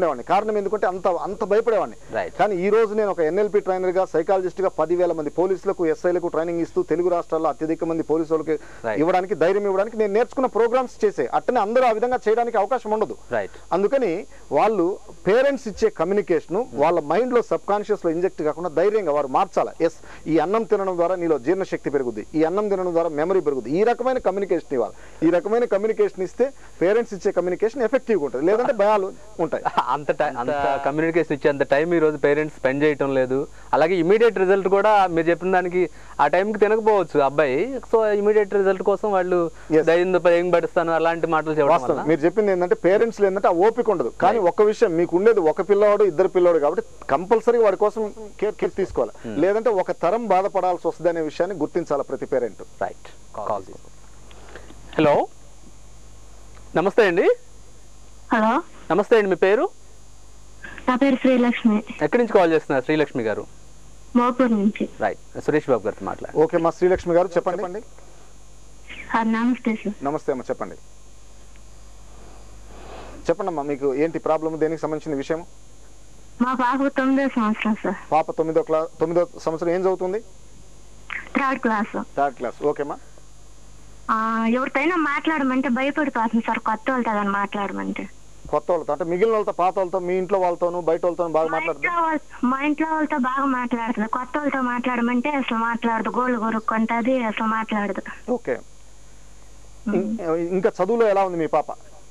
ఉండేవాడిని కారణం ఎందుకంటే అంత అంత భయపడేవాడిని
Right.
కానీ ఈ రోజు నేను ఒక ఎన్ఎల్పి ట్రైనర్ గా సైకాలజిస్ట్ గా పదివేల మంది పోలీసులకు ఎస్ఐలకు ట్రైనింగ్ ఇస్తూ తెలుగు రాష్ట్రాల్లో అత్యధిక మంది పోలీసు వాళ్ళకి
Right.
ఇవ్వడానికి ధైర్యం ఇవ్వడానికి నేను నేర్చుకున్న ప్రోగ్రామ్స్ చేసే అట్టనే అందరూ ఆ విధంగా చేయడానికి అవకాశం ఉండదు
రైట్
అందుకని వాళ్ళు పేరెంట్స్ ఇచ్చే కమ్యూనికేషన్ వాళ్ళ మైండ్ లో సబ్ కాన్షియస్ లో ఇంజెక్ట్ కాకుండా ధైర్యంగా వారు మార్చాలి ఎస్ ఈ అన్నం తినడం ద్వారా నీలో జీర్ణశక్తి పెరుగుద్ది ఈ అన్నం తినడం ద్వారా మెమరీ పెరుగుద్ది ఈ రకమైన కమ్యూనికేషన్ ఇవ్వాలి ఈ రకమైన కమ్యూనికేషన్ ఇస్తే పేరెంట్స్ ఇచ్చే కమ్యూనికేషన్ ఎఫెక్టివ్గా ఉంటుంది లేదంటే భయాలు ఉంటాయి
అంత టైం అంత కమ్యూనికేషన్ ఇచ్చే అంత టైం ఈ రోజు పేరెంట్స్ స్పెండ్ చేయటం లేదు అలాగే ఇమీడియట్ రిజల్ట్ కూడా మీరు చెప్పిన దానికి ఆ టైంకి తినకపోవచ్చు అబ్బాయి సో ఇమీడియట్ రిజల్ట్ కోసం వాళ్ళు దయ్యం ఏం పడిస్తాను అలాంటి మాటలు చెప్పడం
వాస్తవం
వల్ల
మీరు చెప్పింది ఏంటంటే పేరెంట్స్ ఏంటంటే ఆ ఓపిక ఉండదు కానీ ఒక్క విషయం మీకు ఉండేది ఒక పిల్లవాడు ఇద్దరు పిల్లవాడు కాబట్టి కంపల్సరీ వాడి కోసం కేర్ కేర్ తీసుకోవాలి లేదంటే ఒక తరం బాధపడాల్సి వస్తుంది అనే విషయాన్ని గుర్తించాలి ప్రతి పేరెంట్
రైట్ కాల్ హలో నమస్తే అండి
హలో
నమస్తే అండి మీ పేరు
నా పేరు శ్రీలక్ష్మి
ఎక్కడి నుంచి కాల్ చేస్తున్నారు శ్రీలక్ష్మి గారు
మోపూర్ నుంచి
రైట్ సురేష్ బాబు గారితో మాట్లాడు
ఓకే మా శ్రీలక్ష్మి గారు చెప్పండి
సార్ నమస్తే సార్
నమస్తే అమ్మా చెప్పండి చెప్పండి అమ్మా మీకు ఏంటి ప్రాబ్లం దేనికి సంబంధించిన విషయం
మా పాపకు తొమ్మిదో సంవత్సరం సార్
పాప తొమ్మిదో క్లాస్ తొమ్మిదో సంవత్సరం ఏం చదువుతుంది
థర్డ్ క్లాస్
థర్డ్ క్లాస్ ఓకేమ్మా
ఆ, ఎవరితోనైనా మాట్లాడమంటే భయపడిపోతుంది సార్ కొత్త వాళ్ళతో కానీ మాట్లాడమంటే
కొత్త వాళ్ళతో అంటే మిగిలిన వాళ్ళతో పాత వాళ్ళతో మీ ఇంట్లో వాళ్ళతోనూ బయట వాళ్ళతో బాగా మాట్లాడుతుంది
ఇంట్లో వాళ్ళ- మా ఇంట్లో వాళ్ళతో బాగా మాట్లాడుతుంది కొత్త వాళ్ళతో మాట్లాడమంటే అసలు మాట్లాడదు గోళ్ళు కొరుక్కుంటది అసలు మాట్లాడదు
ఓకే ఇం- ఇంకా చదువులో ఎలా ఉంది మీ పాప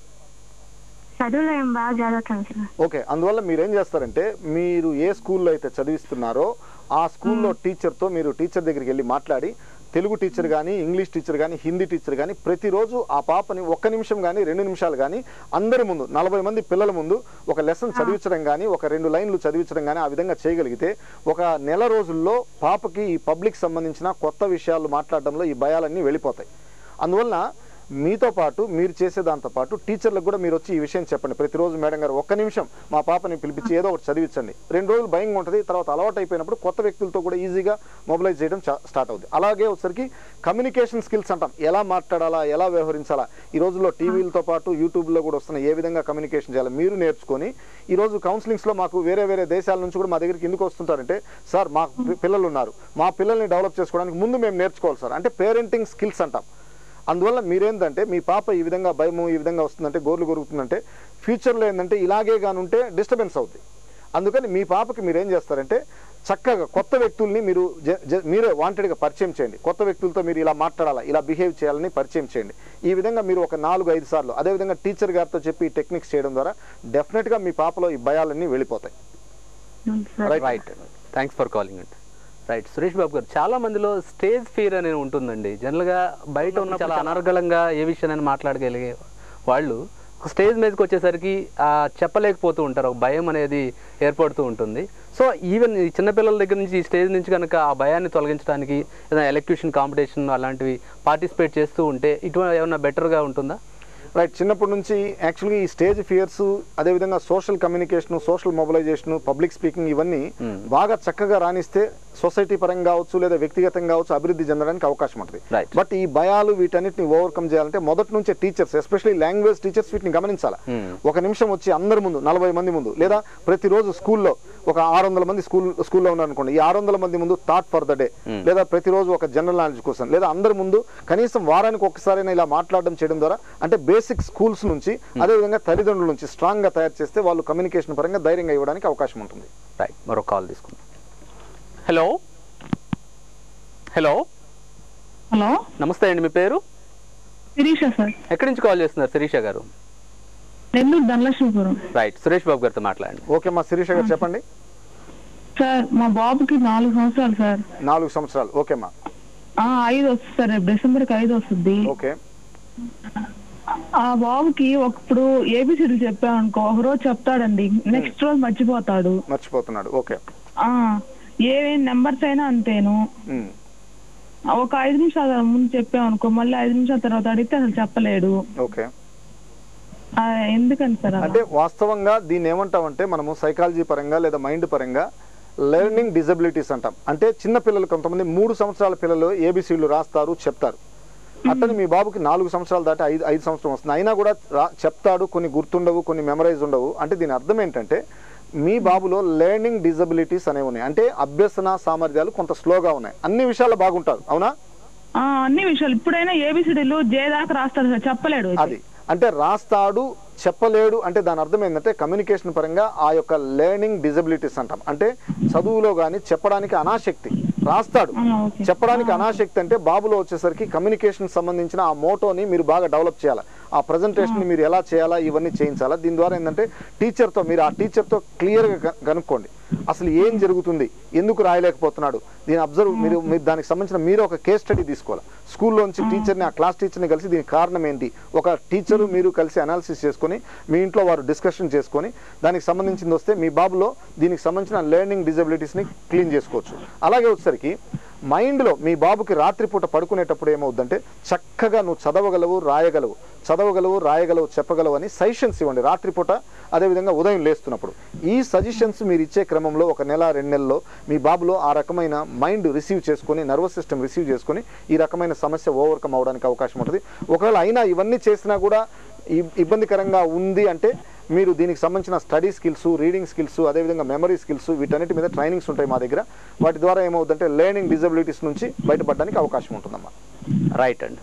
చదువులో ఏం బాగా చదువుతాను సార్
ఓకే అందువల్ల మీరు ఏం చేస్తారంటే మీరు ఏ స్కూల్లో అయితే చదివిస్తున్నారో ఆ స్కూల్లో టీచర్తో మీరు టీచర్ దగ్గరికి వెళ్ళి మాట్లాడి తెలుగు టీచర్ కానీ ఇంగ్లీష్ టీచర్ కానీ హిందీ టీచర్ కానీ ప్రతిరోజు ఆ పాపని ఒక్క నిమిషం కానీ రెండు నిమిషాలు కానీ అందరి ముందు నలభై మంది పిల్లల ముందు ఒక లెసన్ చదివించడం కానీ ఒక రెండు లైన్లు చదివించడం కానీ ఆ విధంగా చేయగలిగితే ఒక నెల రోజుల్లో పాపకి ఈ పబ్లిక్ సంబంధించిన కొత్త విషయాలు మాట్లాడడంలో ఈ భయాలన్నీ వెళ్ళిపోతాయి అందువలన మీతో పాటు మీరు చేసే దాంతో పాటు టీచర్లకు కూడా మీరు వచ్చి ఈ విషయం చెప్పండి ప్రతిరోజు మేడం గారు ఒక్క నిమిషం మా పాపని పిలిపించి ఏదో ఒకటి చదివించండి రెండు రోజులు భయంగా ఉంటుంది తర్వాత అలవాటు అయిపోయినప్పుడు కొత్త వ్యక్తులతో కూడా ఈజీగా మొబిలైజ్ చేయడం చా- స్టార్ట్ అవుతుంది అలాగే వచ్చరికి కమ్యూనికేషన్ స్కిల్స్ అంటాం ఎలా మాట్లాడాలా ఎలా వ్యవహరించాలా ఈ రోజుల్లో టీవీలతో పాటు యూట్యూబ్లో కూడా వస్తున్న ఏ విధంగా కమ్యూనికేషన్ చేయాలి మీరు నేర్చుకొని ఈ రోజు కౌన్సిలింగ్స్లో మాకు వేరే వేరే దేశాల నుంచి కూడా మా దగ్గరికి ఎందుకు వస్తుంటారంటే సార్ మా పి- పిల్లలు ఉన్నారు మా పిల్లల్ని డెవలప్ చేసుకోవడానికి ముందు మేము నేర్చుకోవాలి సార్ అంటే పేరెంటింగ్ స్కిల్స్ అంటాం అందువల్ల మీరేందంటే మీ పాప ఈ విధంగా భయము ఈ విధంగా వస్తుందంటే గోర్లు కొరుకుతుందంటే ఫ్యూచర్లో ఏంటంటే ఇలాగే కానుంటే డిస్టర్బెన్స్ అవుతుంది అందుకని మీ పాపకి మీరు ఏం చేస్తారంటే చక్కగా కొత్త వ్యక్తుల్ని మీరు జ- జ- మీరే వాంటెడ్గా పరిచయం చేయండి కొత్త వ్యక్తులతో మీరు ఇలా మాట్లాడాలా ఇలా బిహేవ్ చేయాలని పరిచయం చేయండి ఈ విధంగా మీరు ఒక నాలుగు ఐదు సార్లు అదేవిధంగా టీచర్ గారితో చెప్పి ఈ టెక్నిక్స్ చేయడం ద్వారా డెఫినెట్గా మీ పాపలో ఈ భయాలన్నీ వెళ్ళిపోతాయి
రైట్ థ్యాంక్స్ ఫర్ కాలింగ్ అండి రైట్ సురేష్ బాబు గారు చాలా మందిలో స్టేజ్ ఫియర్ అనేది ఉంటుందండి జనరల్గా బయట ఉన్న చాలా అనర్గళంగా ఏ విషయాన్ని మాట్లాడగలిగే వాళ్ళు స్టేజ్ మీదకి వచ్చేసరికి ఆ చెప్పలేకపోతూ ఉంటారు ఒక భయం అనేది ఏర్పడుతూ ఉంటుంది సో ఈవెన్ ఈ చిన్నపిల్లల దగ్గర నుంచి ఈ స్టేజ్ నుంచి కనుక ఆ భయాన్ని తొలగించడానికి ఏదైనా ఎలక్యూషన్ కాంపిటీషన్ అలాంటివి పార్టిసిపేట్ చేస్తూ ఉంటే ఇటువంటి ఏమైనా బెటర్గా ఉంటుందా
రైట్ చిన్నప్పటి నుంచి యాక్చువల్గా ఈ స్టేజ్ ఫియర్స్ అదేవిధంగా social communication social mobilisation public speaking ఇవన్నీ బాగా చక్కగా రాణిస్తే సొసైటీ పరంగా కావచ్చు లేదా వ్యక్తిగతంగా కావచ్చు అభివృద్ధి చెందడానికి అవకాశం ఉంటుంది బట్ ఈ భయాలు వీటన్నిటిని ఓవర్కమ్ చేయాలంటే మొదటి నుంచే టీచర్స్ ఎస్పెషల్లీ లాంగ్వేజ్ టీచర్స్ వీటిని గమనించాలి ఒక నిమిషం వచ్చి అందరి ముందు నలభై మంది ముందు లేదా ప్రతిరోజు స్కూల్లో ఒక ఆరు వందల మంది స్కూల్ స్కూల్లో ఉన్నారనుకోండి ఈ ఆరు వందల మంది ముందు థాట్ ఫర్ ద డే లేదా ప్రతిరోజు ఒక జనరల్ నాలెడ్జ్ కోసం లేదా అందరి ముందు కనీసం వారానికి ఒకసారైనా ఇలా మాట్లాడడం చేయడం ద్వారా అంటే బేసిక్ స్కూల్స్ నుంచి అదేవిధంగా తల్లిదండ్రుల నుంచి స్ట్రాంగ్ గా తయారు చేస్తే వాళ్ళు కమ్యూనికేషన్ పరంగా ధైర్యంగా ఇవ్వడానికి అవకాశం ఉంటుంది
రైట్ మరో కాల్ తీసుకుందాం హలో హలో
హలో
నమస్తే అండి మీ పేరు
శిరీష సార్
ఎక్కడి నుంచి కాల్ చేస్తున్నారు శిరీష గారు
నెల్లూరు ధనలక్ష్మీపురం
రైట్ సురేష్ బాబు గారితో మాట్లాడండి
ఓకే మా శిరీష గారు చెప్పండి
సార్ మా బాబుకి నాలుగు సంవత్సరాలు సార్
నాలుగు సంవత్సరాలు ఓకేమ్మా
ఆ ఐదు వస్తుంది సార్ రేపు డిసెంబర్కి ఐదు వస్తుంది
ఓకే
ఆ బాబుకి ఒకప్పుడు ఏబిసిడి చెప్పామనుకో ఒక రోజు చెప్తాడండి నెక్స్ట్ రోజు మర్చిపోతాడు
మర్చిపోతున్నాడు ఓకే
ఆ ఏమేం నెంబర్స్ అయినా అంతేను
ఉమ్.
ఒక ఐదు నిమిషాల ముందు చెప్పామనుకో మళ్ళీ ఐదు నిమిషాల తర్వాత అడిగితే అసలు చెప్పలేడు
ఓకే
ఆ, ఎందుకని సార్ అలా?
అంటే వాస్తవంగా దీన్ని ఏమంటామంటే మనము సైకాలజీ పరంగా లేదా మైండ్ పరంగా లెర్నింగ్ డిజబిలిటీస్ అంటాం అంటే చిన్న పిల్లలు కొంతమంది మూడు సంవత్సరాల పిల్లలు ఏబిసిడ్లు రాస్తారు చెప్తారు అట్టని మీ బాబుకి నాలుగు సంవత్సరాలు దాటి ఐదు ఐదు సంవత్సరం వస్తుంది అయినా కూడా రా- చెప్తాడు కొన్ని గుర్తుండవు కొన్ని మెమరైజ్ ఉండవు అంటే దీని అర్థం ఏంటంటే మీ బాబులో లెర్నింగ్ డిజబిలిటీస్ అనేవి ఉన్నాయి అంటే అభ్యసన సామర్థ్యాలు కొంత స్లోగా ఉన్నాయి అన్ని విషయాల్లో బాగుంటారు అవునా
ఆ, అన్ని విషయాలు ఇప్పుడైనా ఏబిసిడీలు జే దాకా రాస్తాడు సార్ చెప్పలేడు అయితే.
అది అంటే రాస్తాడు చెప్పలేడు అంటే దాని అర్థం ఏంటంటే కమ్యూనికేషన్ పరంగా ఆ యొక్క లెర్నింగ్ డిజబిలిటీస్ అంటాం అంటే చదువులో కానీ చెప్పడానికి అనాసక్తి రాస్తాడు చెప్పడానికి అనాసక్తి అంటే బాబులో వచ్చేసరికి కమ్యూనికేషన్ సంబంధించిన ఆ మోటోని మీరు బాగా డెవలప్ చేయాలి ఆ ప్రజెంటేషన్ మీరు ఎలా చేయాలా ఇవన్నీ చేయించాలా దీని ద్వారా ఏంటంటే టీచర్తో మీరు ఆ టీచర్తో క్లియర్గా కనుక్కోండి అసలు ఏం జరుగుతుంది ఎందుకు రాయలేకపోతున్నాడు దీని అబ్జర్వ్ మీరు మీరు దానికి సంబంధించిన మీరు ఒక కేస్ స్టడీ తీసుకోవాలి స్కూల్లోంచి టీచర్ని ఆ క్లాస్ టీచర్ని కలిసి దీనికి కారణం ఏంటి ఒక టీచరు మీరు కలిసి అనాలిసిస్ చేసుకొని మీ ఇంట్లో వారు డిస్కషన్ చేసుకొని దానికి సంబంధించింది వస్తే మీ బాబులో దీనికి సంబంధించిన లెర్నింగ్ డిజబిలిటీస్ని క్లీన్ చేసుకోవచ్చు అలాగే వచ్చేసరికి మైండ్లో మీ బాబుకి రాత్రిపూట పడుకునేటప్పుడు ఏమవుద్దంటే చక్కగా నువ్వు చదవగలవు రాయగలవు చదవగలవు రాయగలవు చెప్పగలవు అని సజెషన్స్ ఇవ్వండి రాత్రిపూట అదేవిధంగా ఉదయం లేస్తున్నప్పుడు ఈ సజెషన్స్ మీరు ఇచ్చే క్రమంలో ఒక నెల రెండు నెలల్లో మీ బాబులో ఆ రకమైన మైండ్ రిసీవ్ చేసుకొని నర్వస్ సిస్టమ్ రిసీవ్ చేసుకొని ఈ రకమైన సమస్య ఓవర్కమ్ అవడానికి అవకాశం ఉంటుంది ఒకవేళ అయినా ఇవన్నీ చేసినా కూడా ఇబ్- ఇబ్బందికరంగా ఉంది అంటే మీరు దీనికి సంబంధించిన స్టడీ స్కిల్స్ రీడింగ్ స్కిల్స్ అదేవిధంగా మెమరీ స్కిల్స్ వీటన్నిటి మీద ట్రైనింగ్స్ ఉంటాయి మా దగ్గర వాటి ద్వారా ఏమవుతుందంటే లెర్నింగ్ డిజబిలిటీస్ నుంచి బయటపడడానికి అవకాశం ఉంటుందమ్మా
రైట్ అండి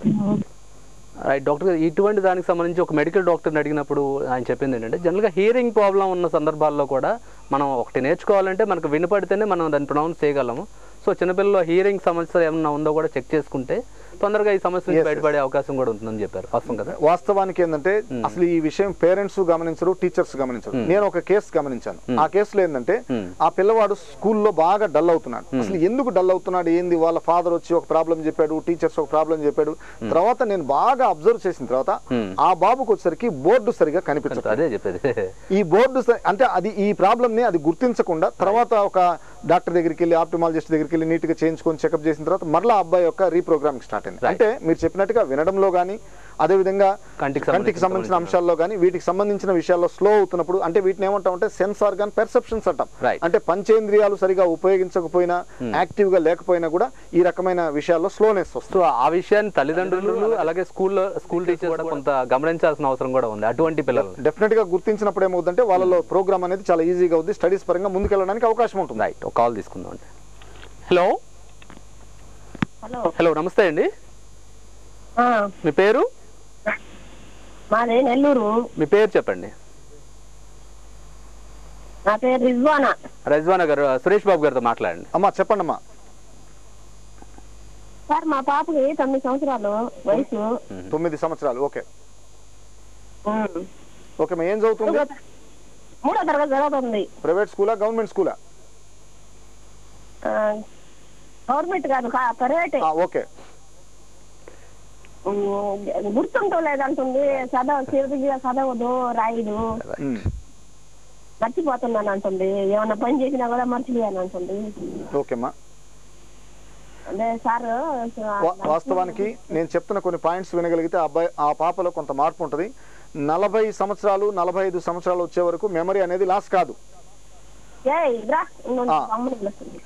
రైట్ డాక్టర్ గారు ఇటువంటి దానికి సంబంధించి ఒక మెడికల్ డాక్టర్ని అడిగినప్పుడు ఆయన చెప్పింది ఏంటంటే జనరల్గా హియరింగ్ ప్రాబ్లం ఉన్న సందర్భాల్లో కూడా మనం ఒకటి నేర్చుకోవాలంటే మనకు వినపడితేనే మనం దాన్ని ప్రొనౌన్స్ చేయగలము సో చిన్నపిల్లలు హియరింగ్ సమస్య ఏమన్నా ఉందో కూడా చెక్ చేసుకుంటే తొందరగా ఈ సమస్య నుంచి
Yes, yes.
బయటపడే అవకాశం కూడా ఉంటుందని చెప్పారు వాస్తవం కదా
వాస్తవానికి ఏంటంటే అసలు ఈ విషయం పేరెంట్స్ గమనించరు టీచర్స్ గమనించరు
Hmm.
నేను ఒక కేసు గమనించాను
Hmm.
ఆ కేసులో ఏంటంటే ఆ పిల్లవాడు స్కూల్లో బాగా డల్ అవుతున్నాడు
Hmm.
అసలు ఎందుకు డల్ అవుతున్నాడు ఏంది వాళ్ళ ఫాదర్ వచ్చి ఒక ప్రాబ్లం చెప్పాడు టీచర్స్ ఒక ప్రాబ్లం చెప్పాడు తర్వాత నేను బాగా అబ్జర్వ్ చేసిన తర్వాత
Hmm.
ఆ బాబుకు వచ్చేసరికి బోర్డు సరిగా కనిపించదు
అదే చెప్పేది
ఈ బోర్డు స- అంటే అది ఈ ప్రాబ్లమ్ ని అది గుర్తించకుండా తర్వాత ఒక డాక్టర్ దగ్గరికి వెళ్ళి ఆప్టిమాలజిస్ట్ దగ్గరికి వెళ్ళి నీట్ గా చేయించుకొని చెకప్ చేసిన తర్వాత మరలా అబ్బాయి యొక్క రీప్రోగ్రామింగ్ స్టార్ట్ అయింది అంటే మీరు చెప్పినట్టుగా వినడంలో కానీ అదేవిధంగా
కంటికి
కంటికి సంబంధించిన అంశాల్లో కానీ వీటికి సంబంధించిన విషయాల్లో స్లో అవుతున్నప్పుడు అంటే వీటిని ఏమంటామంటే సెన్స్ ఆర్గాన్ పెర్సెప్షన్స్ అంటాం
Right.
అంటే పంచేంద్రియాలు సరిగా ఉపయోగించకపోయినా
Hmm.
యాక్టివ్ గా లేకపోయినా కూడా ఈ రకమైన విషయాల్లో స్లోనెస్ వస్తుంది
సో ఆ విషయాన్ని తల్లిదండ్రులు అలాగే స్కూల్లో స్కూల్ టీచర్స్ కూడా కొంత గమనించాల్సిన అవసరం కూడా ఉంది అటువంటి పిల్లలు
డెఫినెట్ గా గుర్తించినప్పుడు ఏమవుతుందంటే వాళ్ళలో ప్రోగ్రామ్ అనేది చాలా ఈజీగా అవుతుంది స్టడీస్ పరంగా ముందుకెళ్ళడానికి అవకాశం ఉంటుంది
రైట్ ఒక కాల్ తీసుకుందాం అండి హలో
హలో
హలో నమస్తే అండి మీ పేరు
మాది నెల్లూరు
మీ పేరు చెప్పండి
నా పేరు రిజ్వానా
రజ్వానా గారు సురేష్ బాబు గారితో మాట్లాడండి
అమ్మా చెప్పండి అమ్మా
సార్ మా పాపకి తొమ్మిది సంవత్సరాలు వయసు
తొమ్మిది సంవత్సరాలు ఓకే
ఉమ్.
ఓకే మా ఏం చదువుతుంది
మూడో తరగతి చదువుతుంది
ప్రైవేట్ స్కూలా గవర్నమెంట్ స్కూలా
ఆ, గవర్నమెంట్ కాదు కా- ప్రైవేటే
ఓకే
ఉమ్, గుర్తుంటూ లేదంటుంది చదవ తిరిగి చదవదు రాయదు మర్చిపోతున్నాను అంటుంది ఏమన్నా పని చేసినా కూడా మర్చిపోయాను అంటుంది
ఓకేమ్మా
అదే సార్
వా- వాస్తవానికి నేను చెప్తున్న కొన్ని పాయింట్స్ వినగలిగితే ఆ అబ్బాయి ఆ పాపలో కొంత మార్పు ఉంటుంది నలభై సంవత్సరాలు నలభై ఐదు సంవత్సరాలు వచ్చే వరకు మెమరీ అనేది లాస్ కాదు
ఏయ్ రా ఇంకొంచెం
ఆ.
అమ్మని పిలుస్తుంది.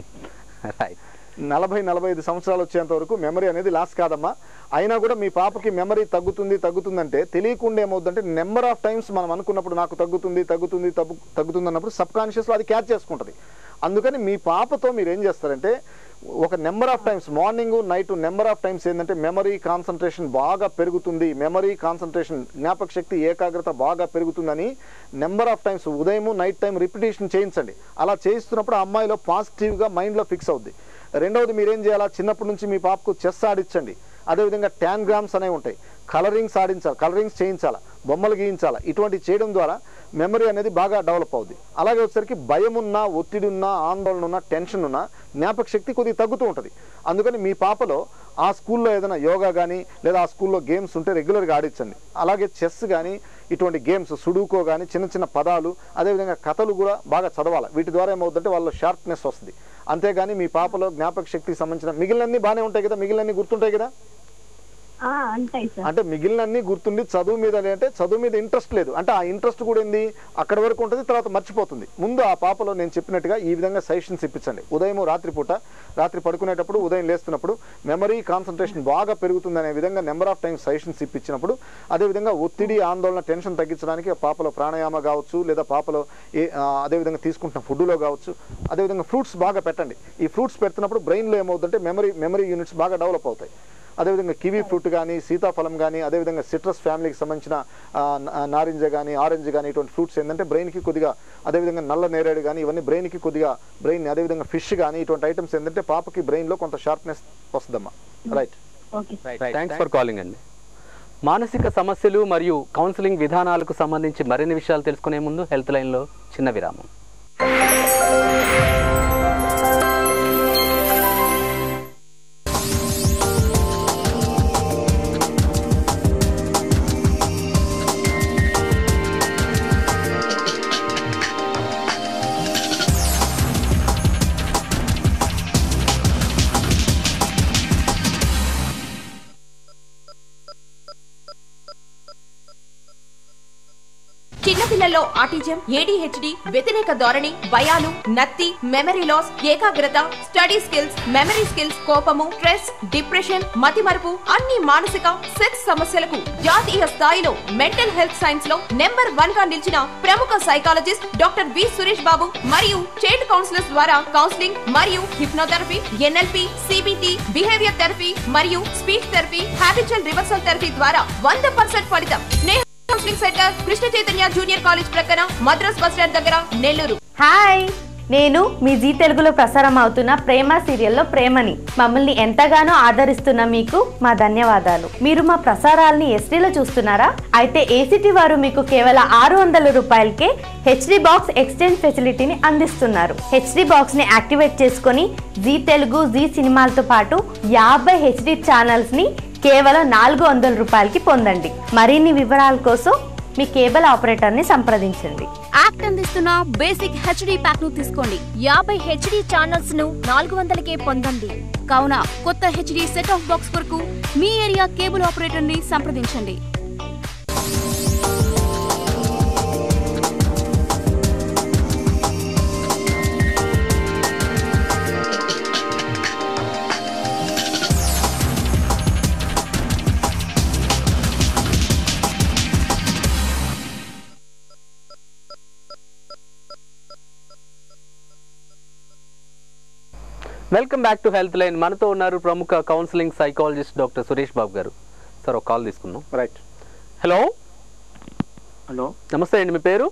నలభై నలభై ఐదు సంవత్సరాలు వచ్చేంత వరకు మెమరీ అనేది లాస్ కాదమ్మా అయినా కూడా మీ పాపకి మెమరీ తగ్గుతుంది తగ్గుతుందంటే తెలియకుండా ఏమవుతుందంటే నెంబర్ ఆఫ్ టైమ్స్ మనం అనుకున్నప్పుడు నాకు తగ్గుతుంది తగ్గుతుంది తగ్గు తగ్గుతుంది అన్నప్పుడు సబ్ కాన్షియస్లో అది క్యాచ్ చేసుకుంటుంది అందుకని మీ పాపతో మీరు ఏం చేస్తారంటే ఒక number of times morning night number of times ఏంటంటే మెమరీ కాన్సన్ట్రేషన్ బాగా పెరుగుతుంది మెమరీ కాన్సన్ట్రేషన్ జ్ఞాపక శక్తి ఏకాగ్రత బాగా పెరుగుతుందని నెంబర్ ఆఫ్ టైమ్స్ ఉదయం నైట్ టైం రిపిటేషన్ చేయించండి అలా చేయిస్తున్నప్పుడు ఆ అమ్మాయిలో పాజిటివ్గా మైండ్లో ఫిక్స్ అవుద్ది రెండవది మీరేం చేయాలా చిన్నప్పటి నుంచి మీ పాపకు చెస్ ఆడించండి అదేవిధంగా ట్యాన్ గ్రామ్స్ అనేవి ఉంటాయి కలరింగ్స్ ఆడించాలి కలరింగ్స్ చేయించాలా బొమ్మలు గీయించాలా ఇటువంటి చేయడం ద్వారా మెమరీ అనేది బాగా డెవలప్ అవుద్ది అలాగే వచ్చేసరికి భయం ఉన్నా ఒత్తిడి ఉన్నా ఆందోళన ఉన్నా టెన్షన్ ఉన్నా జ్ఞాపక శక్తి కొద్దిగా తగ్గుతూ ఉంటుంది అందుకని మీ పాపలో ఆ స్కూల్లో ఏదైనా యోగా కానీ లేదా ఆ స్కూల్లో గేమ్స్ ఉంటే రెగ్యులర్గా ఆడించండి అలాగే చెస్ కానీ ఇటువంటి గేమ్స్ సుడూకో కానీ చిన్న చిన్న పదాలు అదేవిధంగా కథలు కూడా బాగా చదవాలి వీటి ద్వారా ఏమవుతుందంటే వాళ్ళ షార్ప్నెస్ వస్తుంది అంతేగాని మీ పాపలో జ్ఞాపక శక్తికి సంబంధించిన మిగిలినన్ని బాగానే ఉంటాయి కదా మిగిలినన్ని గుర్తుంటాయి కదా
ఆ, ఉంటాయి సార్
అంటే మిగిలినన్ని గుర్తుండి చదువు మీద అంటే చదువు మీద ఇంట్రెస్ట్ లేదు అంటే ఆ ఇంట్రెస్ట్ కూడా ఏంది అక్కడ వరకు ఉంటుంది తర్వాత మర్చిపోతుంది ముందు ఆ పాపలో నేను చెప్పినట్టుగా ఈ విధంగా సజెషన్స్ ఇప్పించండి ఉదయం రాత్రిపూట రాత్రి పడుకునేటప్పుడు ఉదయం లేస్తున్నప్పుడు మెమరీ కాన్సన్ట్రేషన్ బాగా పెరుగుతుంది అనే విధంగా నెంబర్ ఆఫ్ టైమ్స్ సజెషన్స్ ఇప్పించినప్పుడు అదేవిధంగా ఒత్తిడి ఆందోళన టెన్షన్ తగ్గించడానికి ఆ పాపలో ప్రాణాయామ కావచ్చు లేదా పాపలో ఏ ఆ, అదేవిధంగా తీసుకుంటున్న ఫుడ్లో కావచ్చు అదేవిధంగా ఫ్రూట్స్ బాగా పెట్టండి ఈ ఫ్రూట్స్ పెడుతున్నప్పుడు బ్రెయిన్లో ఏమవుతుందంటే మెమరీ మెమరీ యూనిట్స్ బాగా డెవలప్ అవుతాయి అదేవిధంగా కివీ ఫ్రూట్ కానీ సీతాఫలం కానీ అదేవిధంగా సిట్రస్ ఫ్యామిలీకి సంబంధించిన ఆ, నా- నారింజ కానీ ఆరెంజ్ కానీ ఇటువంటి ఫ్రూట్స్ ఏంటంటే బ్రెయిన్కి కొద్దిగా అదేవిధంగా నల్ల నేరేడు కానీ ఇవన్నీ బ్రెయిన్కి కొద్దిగా బ్రెయిన్ అదేవిధంగా ఫిష్ కానీ ఇటువంటి ఐటమ్స్ ఏంటంటే పాపకి బ్రెయిన్లో కొంత షార్ప్నెస్ వస్తుందమ్మా right
okay
thanks for calling అండి మానసిక సమస్యలు మరియు కౌన్సిలింగ్ విధానాలకు సంబంధించి మరిన్ని విషయాలు తెలుసుకునే ముందు హెల్త్ లైన్లో చిన్న విరామం
చిన్నపిల్లల్లో ఆటిజం ఏడీహెచ్డి వ్యతిరేక ధోరణి భయాలు నత్తి మెమరీ లాస్ ఏకాగ్రత స్టడీ స్కిల్స్ మెమరీ స్కిల్స్ కోపము స్ట్రెస్ డిప్రెషన్ మతిమరుపు అన్ని మానసిక సెక్స్ సమస్యలకు జాతీయ స్థాయిలో మెంటల్ హెల్త్ సైన్స్ లో నెంబర్ వన్ గా నిలిచిన ప్రముఖ psychologist doctor V Suresh Babu మరియు చైల్డ్ కౌన్సిలర్స్ ద్వారా కౌన్సిలింగ్ మరియు hypnotherapy NLP CBT behaviour therapy మరియు speech therapy habitual reversal therapy ద్వారా వంద పర్సెంట్ ఫలితం Sneha counselling centre Krishna Chaitanya junior college ప్రక్కన మద్రాస్ బస్ స్టాండ్ దగ్గర నెల్లూరు
హాయ్ నేను మీ జీ తెలుగులో ప్రసారం అవుతున్న ప్రేమ సీరియల్లో ప్రేమని మమ్మల్ని ఎంతగానో ఆదరిస్తున్న మీకు మా ధన్యవాదాలు మీరు మా ప్రసారాల్ని ఎస్టీలో చూస్తున్నారా అయితే ఏసీటీ వారు మీకు కేవలం ఆరు వందల రూపాయలకే హెచ్డి బాక్స్ ఎక్స్చేంజ్ ఫెసిలిటీని అందిస్తున్నారు హెచ్డి బాక్స్ ని యాక్టివేట్ చేసుకొని జీ తెలుగు జీ సినిమాలతో పాటు యాభై హెచ్డి ఛానల్స్ ని కేవలం నాలుగు వందల రూపాయలకి పొందండి మరిన్ని వివరాల కోసం మీ కేబుల్ ఆపరేటర్ని సంప్రదించండి
యాక్ట్ అందిస్తున్న బేసిక్ హెచ్డి ప్యాక్ ను తీసుకోండి యాభై హెచ్డి ఛానల్స్ ను నాలుగు వందలకే పొందండి కావున కొత్త హెచ్డి సెట్ ఆఫ్ బాక్స్ కొరకు మీ ఏరియా కేబుల్ ఆపరేటర్ ని సంప్రదించండి
welcome back to health line మనతో ఉన్నారు ప్రముఖ counselling psychologist doctor Suresh Babu గారు సార్ ఒక కాల్ తీసుకుందాం
రైట్
హలో
హలో
నమస్తే అండి మీ పేరు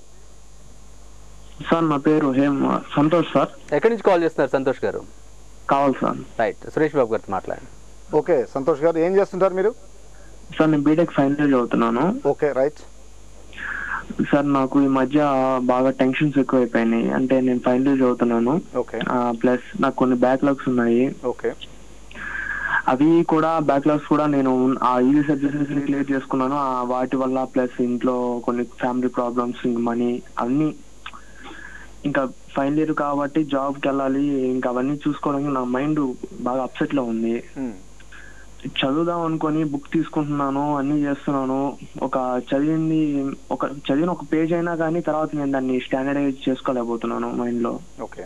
సార్ నా పేరు హేమ్ సంతోష్ సార్
ఎక్కడి నుంచి కాల్ చేస్తున్నారు సంతోష్ గారు
కావాలి సార్
రైట్ సురేష్ బాబు గారితో మాట్లాడండి
ఓకే సంతోష్ గారు ఏం చేస్తుంటారు మీరు
సార్ నేను బీటెక్ ఫైనల్ ఇయర్ చదువుతున్నాను
ఓకే రైట్
సార్ నాకు ఈ మధ్య బాగా టెన్షన్స్ ఎక్కువ అయిపోయినాయి అంటే నేను ఫైనల్ ఇయర్ చదువుతున్నాను
ఓకే
ప్లస్ నాకు కొన్ని బ్యాక్లాగ్స్ ఉన్నాయి
ఓకే
అవి కూడా బ్యాక్లాగ్స్ కూడా నేను ఆ ఈజీ సబ్జెక్ట్స్ క్లియర్ చేసుకున్నాను ఆ వాటి వల్ల ప్లస్ ఇంట్లో కొన్ని ఫ్యామిలీ ప్రాబ్లమ్స్ మనీ అన్ని ఇంకా ఫైనల్ ఇయర్ కాబట్టి జాబ్ కి వెళ్ళాలి ఇంకా అవన్నీ చూసుకోవడానికి నా మైండ్ బాగా అప్సెట్ లో ఉంది చదువుదాం అనుకొని బుక్ తీసుకుంటున్నాను అన్ని చేస్తున్నాను ఒక చదివింది ఒక చదివిన ఒక పేజ్ అయినా కానీ తర్వాత నేను దాన్ని స్టాండర్డైజ్ చేసుకోలేకపోతున్నాను మైండ్ లో
ఓకే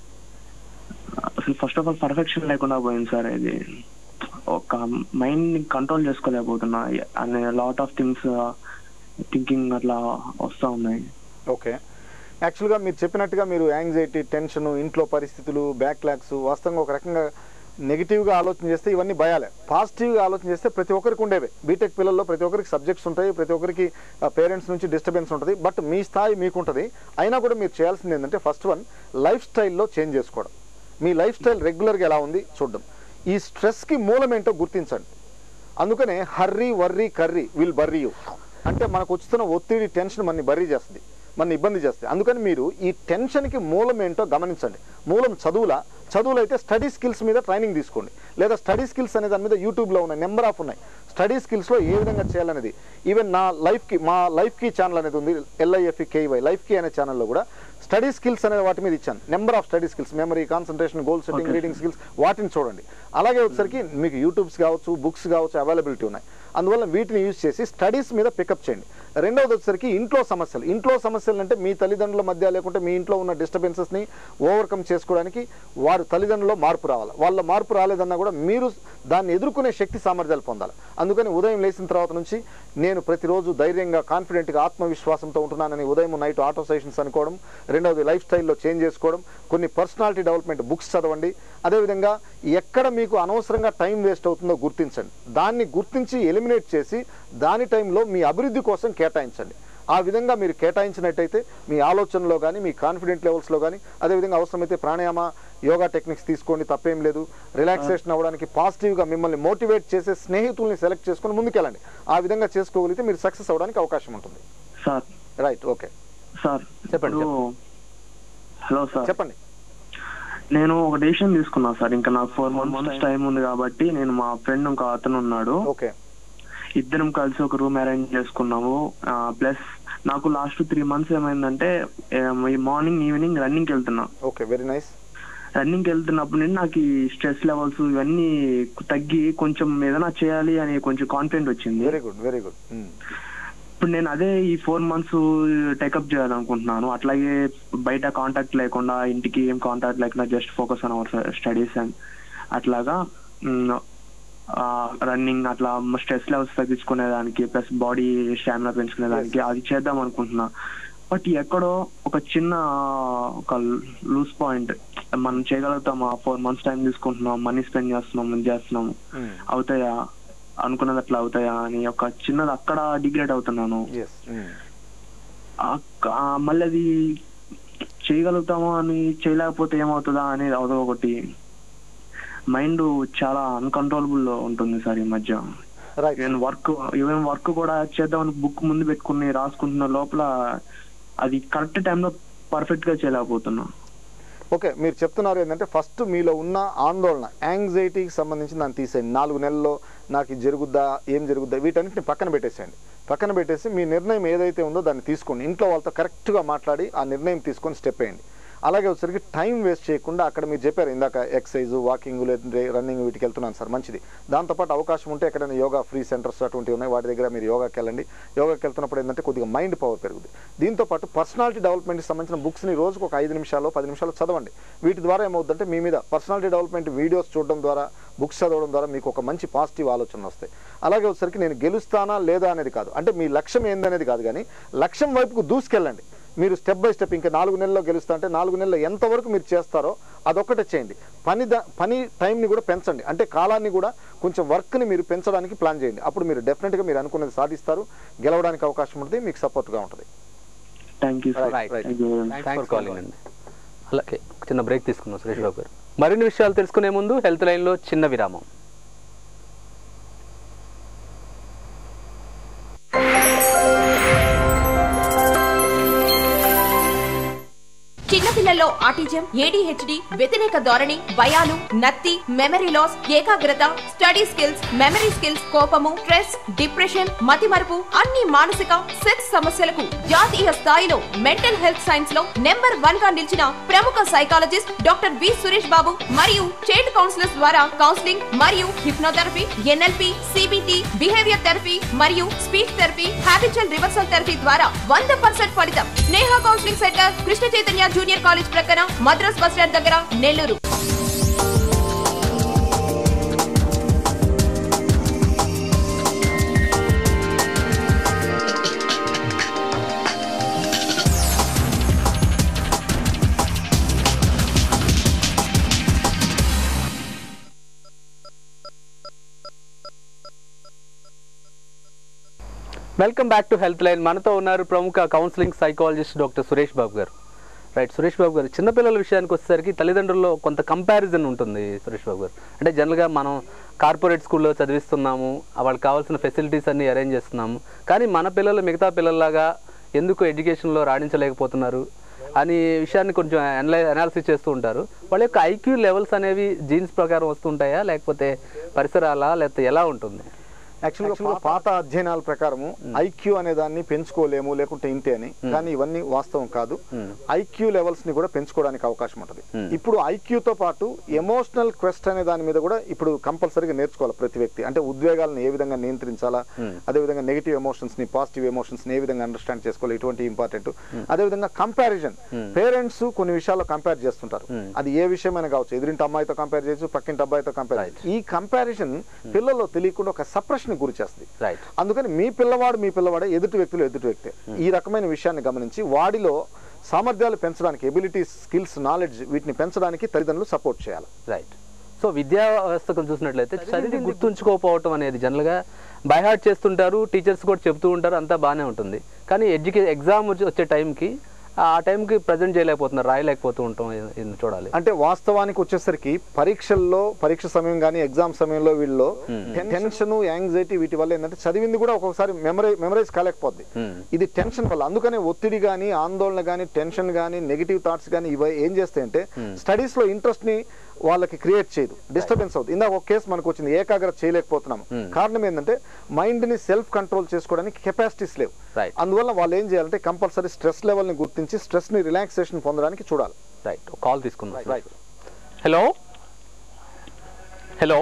అసలు ఫస్ట్ ఆఫ్ ఆల్ పర్ఫెక్షన్ లేకుండా పోయింది సార్ ఇది ఒక మైండ్ ని కంట్రోల్ చేసుకోలేకపోతున్నా అనే లాట్ ఆఫ్ థింగ్స్ థింకింగ్ అట్లా వస్తా ఉన్నాయి
ఓకే యాక్చువల్గా మీరు చెప్పినట్టుగా మీరు యాంగ్జైటీ టెన్షన్ ఇంట్లో పరిస్థితులు బ్యాక్లాగ్స్ వాస్తవంగా ఒక రకంగా నెగిటివ్గా ఆలోచన చేస్తే ఇవన్నీ భయాలే పాజిటివ్గా ఆలోచన చేస్తే ప్రతి ఒక్కరికి ఉండేవి బీటెక్ పిల్లల్లో ప్రతి ఒక్కరికి సబ్జెక్ట్స్ ఉంటాయి ప్రతి ఒక్కరికి పేరెంట్స్ నుంచి డిస్టర్బెన్స్ ఉంటుంది బట్ మీ స్థాయి మీకు ఉంటుంది అయినా కూడా మీరు చేయాల్సింది ఏంటంటే ఫస్ట్ వన్ లైఫ్ స్టైల్లో చేంజ్ చేసుకోవడం మీ లైఫ్ స్టైల్ రెగ్యులర్గా ఎలా ఉంది చూడడం ఈ స్ట్రెస్కి మూలం ఏంటో గుర్తించండి అందుకనే hurry worry curry will bury you అంటే మనకు వస్తున్న ఒత్తిడి టెన్షన్ మనని బర్రీ చేస్తుంది మన ఇబ్బంది చేస్తుంది అందుకని మీరు ఈ టెన్షన్కి మూలం ఏంటో గమనించండి మూలం చదువుల చదువులు అయితే స్టడీ స్కిల్స్ మీద ట్రైనింగ్ తీసుకోండి లేదా స్టడీ స్కిల్స్ అనే దాని మీద యూట్యూబ్లో ఉన్నాయి నెంబర్ ఆఫ్ ఉన్నాయి స్టడీ స్కిల్స్లో ఏ విధంగా చేయాలనేది ఈవెన్ నా లైఫ్కి మా లైఫ్కి ఛానల్ అనేది ఉంది ఎల్ఐఎఫ్ఈ కేవై లైఫ్కి అనే ఛానల్లో కూడా స్టడీ స్కిల్స్ అనే వాటి మీద ఇచ్చాను number of study skills memory concentration goal setting
Okay,
reading skills వాటిని చూడండి అలాగే వచ్చేసరికి మీకు యూట్యూబ్స్ కావచ్చు బుక్స్ కావచ్చు అవైలబిలిటీ ఉన్నాయి అందువల్ల వీటిని యూజ్ చేసి స్టడీస్ మీద పికప్ చేయండి రెండవది వచ్చేసరికి ఇంట్లో సమస్యలు ఇంట్లో సమస్యలు అంటే మీ తల్లిదండ్రుల మధ్య లేకుంటే మీ ఇంట్లో ఉన్న డిస్టర్బెన్సెస్ని ఓవర్కమ్ చేసుకోవడానికి వారు తల్లిదండ్రుల్లో మార్పు రావాలి వాళ్ళ మార్పు రాలేదన్నా కూడా మీరు దాన్ని ఎదుర్కొనే శక్తి సామర్థ్యాలు పొందాలి అందుకని ఉదయం లేచిన తర్వాత నుంచి నేను ప్రతిరోజు ధైర్యంగా కాన్ఫిడెంట్గా ఆత్మవిశ్వాసంతో ఉంటున్నానని ఉదయం నైట్ ఆటో సెషన్స్ అనుకోవడం రెండవది లైఫ్ స్టైల్లో చేంజ్ చేసుకోవడం కొన్ని పర్సనాలిటీ డెవలప్మెంట్ బుక్స్ చదవండి అదేవిధంగా ఎక్కడ మీకు అనవసరంగా టైం వేస్ట్ అవుతుందో గుర్తించండి దాన్ని గుర్తించి ఎలిమినేట్ చేసి దాని టైంలో మీ అభివృద్ధి కోసం కేటాయించండి ఆ విధంగా మీరు కేటాయించినట్టయితే మీ ఆలోచనలో కానీ మీ కాన్ఫిడెంట్ లెవెల్స్లో కానీ అదేవిధంగా అవసరమైతే ప్రాణాయామ యోగా టెక్నిక్స్ తీసుకోండి తప్పేం లేదు రిలాక్సేషన్ అవ్వడానికి పాజిటివ్గా మిమ్మల్ని మోటివేట్ చేసే స్నేహితుల్ని సెలెక్ట్ చేసుకొని ముందుకెళ్ళండి ఆ విధంగా చేసుకోగలిగితే మీరు సక్సెస్ అవ్వడానికి అవకాశం ఉంటుంది
సార్
రైట్ ఓకే
సార్
చెప్పండి
హలో సార్
చెప్పండి
నేను ఒక డెసిషన్ తీసుకున్నా సార్ ఇంకా నాకు ఫోర్ మంత్స్ టైం ఉంది కాబట్టి నేను మా ఫ్రెండ్ ఒక అతను ఉన్నాడు
ఓకే
ఇద్దరం కలిసి ఒక రూమ్ అరేంజ్ చేసుకున్నాము ప్లస్ నాకు లాస్ట్ త్రీ మంత్స్ ఏమైందంటే ఏం, ఈ మార్నింగ్ ఈవినింగ్ రన్నింగ్ వెళ్తున్నా
ఓకే వెరీ నైస్
రన్నింగ్ వెళ్తున్నప్పుడు నుండి నాకు ఈ స్ట్రెస్ లెవెల్స్ ఇవన్నీ తగ్గి కొంచెం ఏదైనా చేయాలి అని కొంచెం కాన్ఫిడెంట్ వచ్చింది
వెరీ గుడ్ వెరీ గుడ్
ఇప్పుడు నేను అదే ఈ ఫోర్ మంత్స్ టేకప్ చేయాలనుకుంటున్నాను అట్లాగే బయట కాంటాక్ట్ లేకుండా ఇంటికి ఏం కాంటాక్ట్ లేకుండా just focus on our studies and అట్లాగా రన్నింగ్ అట్లా స్ట్రెస్ లెవెల్స్ తగ్గించుకునే దానికి ప్లస్ బాడీ స్టామినా పెంచుకునే దానికి అది చేద్దాం అనుకుంటున్నా బట్ ఎక్కడో ఒక చిన్న ఒక లూస్ పాయింట్ మనం చేయగలుగుతామా ఫోర్ మంత్స్ టైం తీసుకుంటున్నాం మనీ స్పెండ్ చేస్తున్నాం ఇది చేస్తున్నాం అవుతాయా అనుకున్నది అట్లా అవుతాయా అని ఒక చిన్నది అక్కడ డిగ్రేడ్ అవుతున్నాను అక్క- ఆ, మళ్ళీ అది చేయగలుగుతామా అని చేయలేకపోతే ఏమవుతుందా అనేది అదో ఒకటి మైండ్ చాలా అన్కంట్రోలబుల్ లో ఉంటుంది సార్ ఈ మధ్య ఈవెన్ వర్క్ ఈవెన్ వర్క్ కూడా చేద్దామని బుక్ ముందు పెట్టుకుని రాసుకుంటున్న లోపల అది కరెక్ట్ టైంలో పర్ఫెక్ట్ గా చేయలేకపోతున్నా
ఓకే మీరు చెప్తున్నారు ఏంటంటే ఫస్ట్ మీలో ఉన్న ఆందోళన యాంగ్జైటీకి సంబంధించి దాన్ని తీసేయండి నాలుగు నెలల్లో నాకు ఇది జరుగుద్దా ఏం జరుగుద్దా వీటన్నిటిని పక్కన పెట్టేసేయండి పక్కన పెట్టేసి మీ నిర్ణయం ఏదైతే ఉందో దాన్ని తీసుకోండి ఇంట్లో వాళ్ళతో కరెక్ట్గా మాట్లాడి ఆ నిర్ణయం తీసుకొని స్టెప్ వేయండి అలాగే వచ్చరికి టైం వేస్ట్ చేయకుండా అక్కడ మీరు చెప్పారు ఇందాక ఎక్సర్సైజ్ వాకింగ్ లేదంటే రన్నింగ్ వీటికి వెళ్తున్నాను సార్ మంచిది దాంతోపాటు అవకాశం ఉంటే ఎక్కడైనా యోగా ఫ్రీ సెంటర్స్ అటువంటివి ఉన్నాయి వాటి దగ్గర మీరు యోగాకి వెళ్ళండి యోగాకి వెళ్తున్నప్పుడు ఏంటంటే కొద్దిగా మైండ్ పవర్ పెరుగుతుంది దీంతో పాటు పర్సనాలిటీ డెవలప్మెంట్కి సంబంధించిన బుక్స్ని రోజుకు ఒక ఐదు నిమిషాలు పది నిమిషాలు చదవండి వీటి ద్వారా ఏమవుతుందంటే మీ మీద పర్సనాలిటీ డెవలప్మెంట్ వీడియోస్ చూడడం ద్వారా బుక్స్ చదవడం ద్వారా మీకు ఒక మంచి పాజిటివ్ ఆలోచనలు వస్తాయి అలాగే వచ్చేసరికి నేను గెలుస్తానా లేదా అనేది కాదు అంటే మీ లక్ష్యం ఏందనేది కాదు కానీ లక్ష్యం వైపుకు దూసుకెళ్ళండి మీరు స్టెప్ బై స్టెప్ ఇంకా నాలుగు నెలల్లో గెలుస్తా అంటే నాలుగు నెలల్లో ఎంతవరకు మీరు చేస్తారో అదొక్కటే చేయండి పని ద- పని టైంని కూడా పెంచండి అంటే కాలాన్ని కూడా కొంచెం వర్క్ని మీరు పెంచడానికి ప్లాన్ చేయండి అప్పుడు మీరు డెఫినెట్గా మీరు అనుకున్నది సాధిస్తారు గెలవడానికి అవకాశం ఉంటుంది మీకు సపోర్ట్గా ఉంటుంది
thank you
Right, right.
Thanks for calling అండి అలాగే చిన్న బ్రేక్ తీసుకున్నాం సురేష్ బాబు గారు మరిన్ని విషయాలు తెలుసుకునే ముందు హెల్త్ లైన్లో చిన్న విరామం
చిన్నపిల్లల్లో ఆటిజం ఏడీహెచ్డి వ్యతిరేక ధోరణి భయాలు నత్తి మెమరీ లాస్ ఏకాగ్రత స్టడీ స్కిల్స్ మెమరీ స్కిల్స్ కోపము స్ట్రెస్ డిప్రెషన్ మతిమరుపు అన్ని మానసిక సెక్స్ సమస్యలకు జాతీయ స్థాయిలో మెంటల్ హెల్త్ సైన్స్ లో నెంబర్ వన్ గా నిలిచిన ప్రముఖ psychologist doctor V Suresh Babu మరియు చైల్డ్ కౌన్సిలర్స్ ద్వారా కౌన్సిలింగ్ మరియు hypnotherapy NLP CBT behaviour therapy మరియు speech therapy habitual reversal therapy ద్వారా వంద పర్సెంట్ ఫలితం Sneha counselling centre Krishna Chaitanya junior college ప్రక్కన మద్రాస్ బస్ స్టాండ్ దగ్గర Nellore
welcome back to health line మనతో ఉన్నారు ప్రముఖ counselling psychologist doctor Suresh Babu garu right Suresh Babu గారు చిన్నపిల్లల విషయానికి వచ్చేసరికి తల్లిదండ్రుల్లో కొంత కంపారిజన్ ఉంటుంది సురేష్ బాబు గారు అంటే జనరల్గా మనం కార్పొరేట్ స్కూల్లో చదివిస్తున్నాము వాళ్ళకి కావాల్సిన ఫెసిలిటీస్ అన్ని అరేంజ్ చేస్తున్నాము కానీ మన పిల్లలు మిగతా పిల్లల్లాగా ఎందుకు ఎడ్యుకేషన్లో రాణించలేకపోతున్నారు అని విషయాన్ని కొంచెం అనలై అనాలిసిస్ చేస్తూ ఉంటారు వాళ్ళ యొక్క ఐక్యూ లెవెల్స్ అనేవి జీన్స్ ప్రకారం వస్తుంటాయా లేకపోతే పరిసరాలా లేకపోతే ఎలా ఉంటుంది
యాక్చువల్గా పాత అధ్యయనాల ప్రకారము ఐక్యూ అనే దాన్ని పెంచుకోలేము లేకుంటే ఇంతే అని కానీ ఇవన్నీ వాస్తవం కాదు ఐక్యూ లెవెల్స్ ని కూడా పెంచుకోవడానికి అవకాశం ఉంటుంది ఇప్పుడు IQ తో పాటు ఎమోషనల్ క్వెస్ట్ అనే దాని మీద కూడా ఇప్పుడు కంపల్సరీగా నేర్చుకోవాలి ప్రతి వ్యక్తి అంటే ఉద్వేగాలను ఏ విధంగా నియంత్రించాలా అదే విధంగా నెగిటివ్ ఎమోషన్స్ ని పాజిటివ్ ఎమోషన్స్ ని ఏ విధంగా అండర్స్టాండ్ చేసుకోవాలి ఇటువంటి ఇంపార్టెంట్ అదే విధంగా కంపారిజన్ పేరెంట్స్ కొన్ని విషయాల్లో కంపేర్ చేస్తుంటారు అది ఏ విషయమైనా కావచ్చు ఎదురింటి అమ్మాయితో కంపేర్ చేయొచ్చు పక్కింటి అబ్బాయితో కంపేర్ చేయొచ్చు ఈ కంపారిజన్ పిల్లల్లో తెలియకుండా ఒక సప్రెషన్ గురి చేస్తుంది
రైట్
అందుకని మీ పిల్లవాడు మీ పిల్లవాడే ఎదుటి వ్యక్తులు ఎదుటి వ్యక్తే ఈ రకమైన విషయాన్ని గమనించి వాడిలో సామర్థ్యాలు పెంచడానికి ఎబిలిటీస్ స్కిల్స్ నాలెడ్జ్ వీటిని పెంచడానికి తల్లిదండ్రులు సపోర్ట్ చేయాలి
రైట్ సో విద్యా వ్యవస్థకు చూసినట్లయితే చదివి గుర్తుంచుకోకపోవటం అనేది జనరల్గా బైహార్ట్ చేస్తుంటారు టీచర్స్ కూడా చెప్తూ ఉంటారు అంతా బాగానే ఉంటుంది కానీ ఎడ్యుకే ఎగ్జామ్ వచ్చే టైంకి ఆ టైంకి ప్రజెంట్ చేయలేకపోతున్నారు రాయలేకపోతూ ఉంటాం ఇది- ఇది చూడాలి
అంటే వాస్తవానికి వచ్చేసరికి పరీక్షల్లో పరీక్ష సమయం కానీ ఎగ్జామ్ సమయంలో వీళ్ళలో టెన్షన్ యాంగ్జైటీ వీటి వల్ల ఏంటంటే చదివింది కూడా ఒక్కొక్కసారి మెమరై మెమరైజ్ కాలేకపోద్ది ఇది టెన్షన్ వల్ల అందుకనే ఒత్తిడి కానీ ఆందోళన కానీ టెన్షన్ కానీ నెగిటివ్ థాట్స్ కానీ ఇవి ఏం చేస్తాయంటే స్టడీస్ లో ఇంట్రెస్ట్ ని వాళ్ళకి క్రియేట్ చేయదు డిస్టర్బెన్స్ అవుతుంది ఇందాక ఒక కేసు మనకు వచ్చింది ఏకాగ్రత చేయలేకపోతున్నాము కారణం ఏంటంటే మైండ్ ని సెల్ఫ్ కంట్రోల్ చేసుకోవడానికి కెపాసిటీస్ లేవు అందువల్ల వాళ్ళు ఏం చేయాలంటే కంపల్సరీ స్ట్రెస్ లెవెల్ ని గుర్తించి స్ట్రెస్ ని రిలాక్సేషన్ పొందడానికి చూడాలి
రైట్ కాల్ తీసుకుందాం రైట్ హలో హలో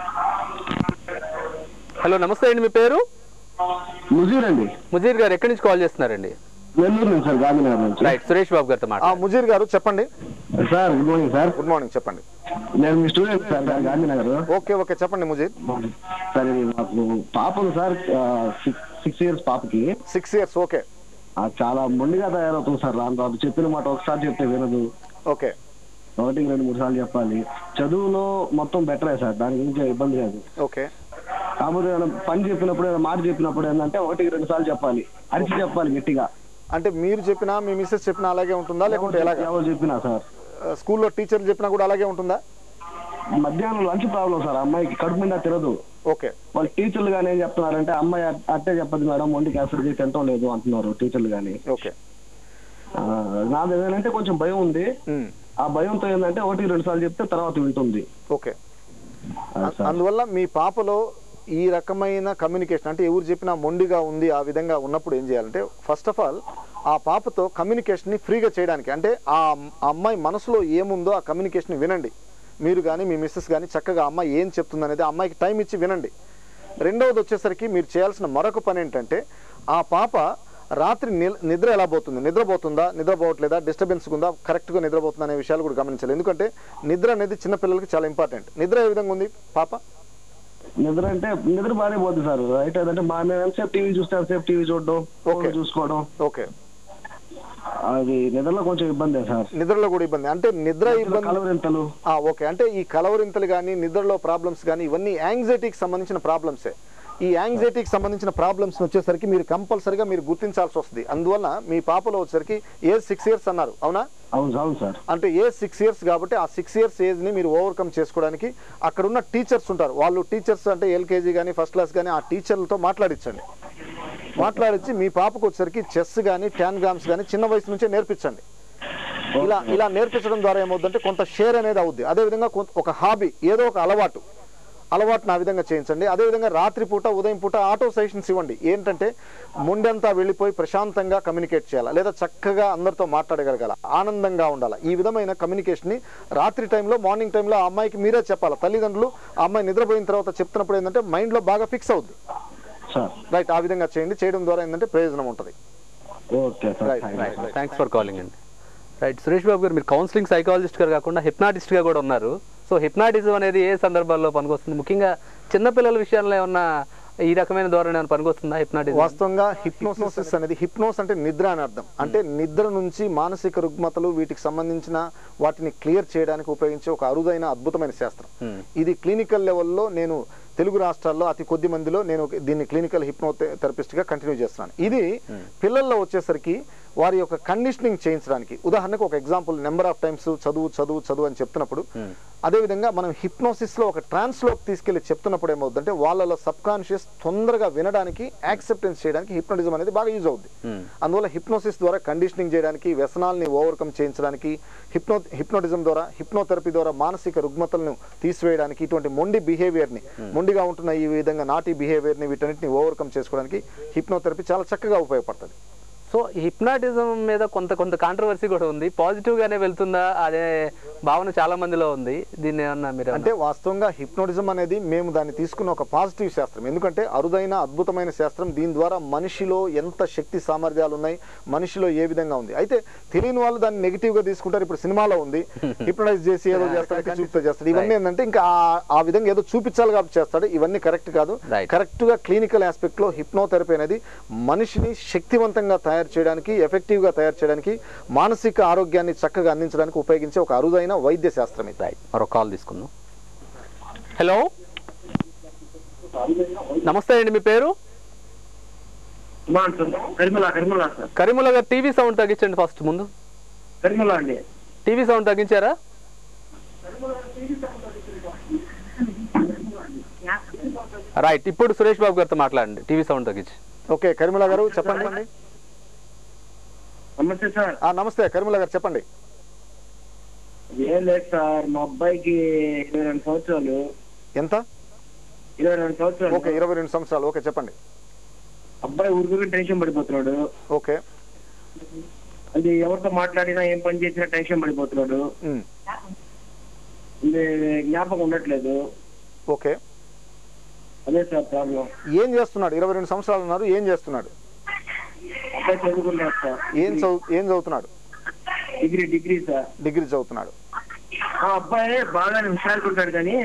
హలో నమస్తే అండి మీ పేరు
ముజీర్ అండి
ముజీర్ గారు ఎక్కడి నుంచి కాల్ చేస్తున్నారండి
నెల్లూరు నుంచి సార్ గాంధీనగర్ నుంచి
రైట్ సురేష్ బాబు గారితో
ఆ
మాట్లాడండి
ముజీర్ గారు చెప్పండి
sir good morning sir
good morning చెప్పండి
నేను మీ student sir Gandhinagar
okay okay చెప్పండి ముజీర్
సార్ ఇది మాకు పాప ఉంది సార్ సిక్స్ ఇయర్స్ పాపకి
సిక్స్ ఇయర్స్ ఓకే
ఆ, చాలా మొండిగా తయారవుతుంది సార్ రాను రాదు చెప్పిన మాట ఒకసారి చెప్తే వినదు
ఓకే
ఒకటికి రెండు మూడు సార్లు చెప్పాలి చదువులో మొత్తం బెటరే సార్ దాని గురించి ఇబ్బంది లేదు
ఓకే
కాకపోతే ఏమైనా పని చెప్పినప్పుడు ఏమైనా మాట చెప్పినప్పుడు ఏంటంటే ఒకటికి రెండు సార్లు చెప్పాలి అరిచి చెప్పాలి గట్టిగా
అంటే మీరు చెప్పినా మీ మిస్సెస్ చెప్పినా అలాగే ఉంటుందా లేకుంటే ఎలాగా
ఎవరు చెప్పినా సార్
స్కూల్లో టీచర్లు చెప్పినా కూడా అలాగే ఉంటుందా
మధ్యాహ్నం లంచ్ ప్రాబ్లం సార్ అమ్మాయికి కడుపు నిండా తిరదు
ఓకే
వాళ్ళు టీచర్లు కానీ ఏం చెప్తున్నారంటే అమ్మాయి అట్- అట్టే చెప్పదు మేడం ఒంటికి యాసిడ్ తినటం లేదు అంటున్నారు టీచర్లు కానీ
ఓకే
నాది ఏదంటే కొంచెం భయం ఉంది ఆ భయంతో ఏంటంటే ఒకటి రెండు సార్లు చెప్తే తర్వాత వింటుంది
ఓకే అందువల్ల మీ పాపలో ఈ రకమైన కమ్యూనికేషన్ అంటే ఎవరు చెప్పినా మొండిగా ఉంది ఆ విధంగా ఉన్నప్పుడు ఏం చేయాలంటే ఫస్ట్ ఆఫ్ ఆల్ ఆ పాపతో కమ్యూనికేషన్ ని ఫ్రీగా చేయడానికి అంటే ఆ ఆ అమ్మాయి మనసులో ఏముందో ఆ కమ్యూనికేషన్ వినండి మీరు కానీ మీ మిస్సెస్ కానీ చక్కగా ఆ అమ్మాయి ఏం చెప్తుంది అనేది ఆ అమ్మాయికి టైం ఇచ్చి వినండి రెండవది వచ్చేసరికి మీరు చేయాల్సిన మరొక పని ఏంటంటే ఆ పాప రాత్రి నిల్- నిద్ర ఎలా పోతుంది నిద్రపోతుందా నిద్రపోవట్లేదా డిస్టర్బెన్స్ ఉందా కరెక్ట్గా నిద్రపోతుందా అనే విషయాలు కూడా గమనించాలి ఎందుకంటే నిద్ర అనేది చిన్నపిల్లలకి చాలా ఇంపార్టెంట్ నిద్ర ఏ విధంగా ఉంది పాప
నిద్ర అంటే నిద్ర బాగానే పోతుంది సార్ రైట్ ఏదంటే మా మేము ఎంతసేపు టీవీ చూస్తే ఎంతసేపు టీవీ చూడడం ఫోన్ చూసుకోవడం
ఓకే
అది నిద్రలో కొంచెం ఇబ్బందే సార్
నిద్రలో కూడా ఇబ్బంది అంటే నిద్ర ఇబ్బంది
కలవరింతలు
ఆ, ఓకే అంటే ఈ కలవరింతలు కానీ నిద్రలో ప్రాబ్లమ్స్ కానీ ఇవన్నీ యాంగ్జైటీకి సంబంధించిన ప్రాబ్లమ్సే ఈ యాంగ్జైటీకి సంబంధించిన ప్రాబ్లమ్స్ వచ్చేసరికి మీరు కంపల్సరిగా మీరు గుర్తించాల్సి వస్తుంది అందువల్ల మీ పాపలో వచ్చేసరికి ఏజ్ సిక్స్ ఇయర్స్ అన్నారు అవునా
అవును అవును సార్
అంటే ఏజ్ సిక్స్ ఇయర్స్ కాబట్టి ఆ సిక్స్ ఇయర్స్ ఏజ్ ని మీరు ఓవర్కమ్ చేసుకోవడానికి అక్కడ ఉన్న టీచర్స్ ఉంటారు వాళ్ళు టీచర్స్ అంటే ఎల్కేజీ కానీ ఫస్ట్ క్లాస్ కానీ ఆ టీచర్లతో మాట్లాడించండి మాట్లాడించి మీ పాపకు వచ్చేసరికి చెస్ కానీ ట్యాన్ గ్రామ్స్ కానీ చిన్న వయసు నుంచే నేర్పించండి ఇలా ఇలా నేర్పించడం ద్వారా ఏమవుతుందంటే కొంత షేర్ అనేది అవుద్ది అదేవిధంగా కొంత- ఒక హాబీ ఏదో ఒక అలవాటు అలవాటును ఆ విధంగా చేయించండి అదేవిధంగా రాత్రి పూట ఉదయం పూట ఆటో సెషన్స్ ఇవ్వండి ఏంటంటే ముందంతా వెళ్ళిపోయి ప్రశాంతంగా కమ్యూనికేట్ చేయాలి లేదా చక్కగా అందరితో మాట్లాడగలగాల ఆనందంగా ఉండాలి ఈ విధమైన కమ్యూనికేషన్ ని రాత్రి టైంలో మార్నింగ్ టైంలో ఆ అమ్మాయికి మీరే చెప్పాలి తల్లిదండ్రులు ఆ అమ్మాయి నిద్రపోయిన తర్వాత చెప్తున్నప్పుడు ఏంటంటే మైండ్ లో బాగా ఫిక్స్ అవుద్ది రైట్ ఆ విధంగా చేయండి చేయడం ద్వారా ఏంటంటే ప్రయోజనం ఉంటుంది
okay
right right
thanks for calling అండి రైట్ సురేష్ బాబు గారు మీరు కౌన్సిలింగ్ సైకాలజిస్ట్ గారు కాకుండా hypnotist గా కూడా ఉన్నారు సో హిప్నాటిజం అనేది ఏ సందర్భాల్లో పనికొస్తుంది ముఖ్యంగా చిన్నపిల్లల విషయంలో ఏమన్నా ఈ రకమైన ధోరణి ఏమైనా పనికొస్తుందా హిప్నాటిజం
వాస్తవంగా హిప్నోసిస్ అనేది హిప్నోస్ అంటే నిద్ర అని అర్థం అంటే నిద్ర నుంచి మానసిక రుగ్మతలు వీటికి సంబంధించిన వాటిని క్లియర్ చేయడానికి ఉపయోగించే ఒక అరుదైన అద్భుతమైన శాస్త్రం ఇది క్లినికల్ లెవెల్లో నేను తెలుగు రాష్ట్రాల్లో అతి కొద్ది మందిలో నేను దీన్ని క్లినికల్ హిప్నో థెరపిస్ట్ గా కంటిన్యూ చేస్తున్నాను ఇది పిల్లల్లో వచ్చేసరికి వారి యొక్క కండిషనింగ్ చేయించడానికి ఉదాహరణకు ఒక ఎగ్జాంపుల్ నెంబర్ ఆఫ్ టైమ్స్ చదువు చదువు చదువు అని చెప్తున్నప్పుడు అదేవిధంగా మనం హిప్నోసిస్ లో ఒక ట్రాన్స్ లోకి తీసుకెళ్లి చెప్తున్నప్పుడు ఏమవుతుందంటే వాళ్ళలో సబ్ కాన్షియస్ తొందరగా వినడానికి యాక్సెప్టెన్స్ చేయడానికి హిప్నోటిజం అనేది బాగా యూజ్ అవుతుంది అందువల్ల హిప్నోసిస్ ద్వారా కండిషనింగ్ చేయడానికి వ్యసనాల్ని ఓవర్కమ్ చేయించడానికి హిప్నో హిప్నోటిజం ద్వారా హిప్నోథెరపీ ద్వారా మానసిక రుగ్మతలను తీసివేయడానికి ఇటువంటి మొండి బిహేవియర్ని మొండిగా ఉంటున్న ఈ విధంగా నాటి బిహేవియర్ని వీటన్నిటిని ఓవర్కమ్ చేసుకోవడానికి హిప్నోథెరపీ చాలా చక్కగా ఉపయోగపడుతుంది
సో హిప్నాటిజం మీద కొంత కొంత కాంట్రవర్సీ కూడా ఉంది పాజిటివ్ గానే వెళ్తుందా అదే భావన చాలా మందిలో ఉంది దీన్ని ఏమన్నా మీరు
అంటే వాస్తవంగా హిప్నోటిజం అనేది మేము దాన్ని తీసుకున్న ఒక పాజిటివ్ శాస్త్రం ఎందుకంటే అరుదైన అద్భుతమైన శాస్త్రం దీని ద్వారా మనిషిలో ఎంత శక్తి సామర్థ్యాలు ఉన్నాయి మనిషిలో ఏ విధంగా ఉంది అయితే తెలియని వాళ్ళు దాన్ని నెగిటివ్ గా తీసుకుంటారు ఇప్పుడు సినిమాలో ఉంది హిప్నటైజ్ చేసి ఏదో చేస్తాడు చూపుతో చేస్తాడు ఇవన్నీ ఏంటంటే ఇంకా ఆ- ఆ విధంగా ఏదో చూపించాలి కాబట్టి చేస్తాడు ఇవన్నీ కరెక్ట్ కాదు కరెక్ట్ గా క్లినికల్ ఆస్పెక్ట్ లో హిప్నోథెరపీ అనేది మనిషిని శక్తివంతంగా తయారు చేయడానికి ఎఫెక్టివ్ గా తయారు చేయడానికి మానసిక ఆరోగ్యాన్ని చక్కగా అందించడానికి ఉపయోగించే ఒక అరుదైన వైద్య శాస్త్రం ఇది
మరో కాల్ తీసుకుందాం హలో నమస్తే అండి మీ పేరు
కరిమల కరిమల సార్
కరీముల్లా గారు టీవీ సౌండ్ తగ్గించండి ఫస్ట్ ముందు
కరిమల అండి
టీవీ సౌండ్ తగ్గించారా రైట్ ఇప్పుడు సురేష్ బాబు గారితో మాట్లాడండి టీవీ సౌండ్ తగ్గించి
ఓకే కరిమల గారు చెప్పండి
నమస్తే సార్
నమస్తే కరిమల గారు చెప్పండి
ఏం లేదు సార్ మా అబ్బాయికి ఇరవై రెండు సంవత్సరాలు
ఎంత
ఇరవై రెండు సంవత్సరాలు
ఓకే ఇరవై రెండు సంవత్సరాలు ఓకే చెప్పండి
అబ్బాయి ఊరికి టెన్షన్ పడిపోతున్నాడు
ఓకే
అది ఎవరితో మాట్లాడినా ఏం పని చేసినా టెన్షన్ పడిపోతున్నాడు
ఉమ్,
ఇది జ్ఞాపకం ఉండట్లేదు
ఓకే
అదే సార్ ప్రాబ్లం
ఏం చేస్తున్నాడు ఇరవై రెండు సంవత్సరాలు ఉన్నారు ఏం చేస్తున్నాడు
అబ్బాయి చదువుకున్నాడు సార్
ఏం చదువు ఏం చదువుతున్నాడు
డిగ్రీ డిగ్రీ సార్
డిగ్రీ చదువుతున్నాడు
ఆ అబ్బాయి బాగానే హుషారుకుంటాడు కానీ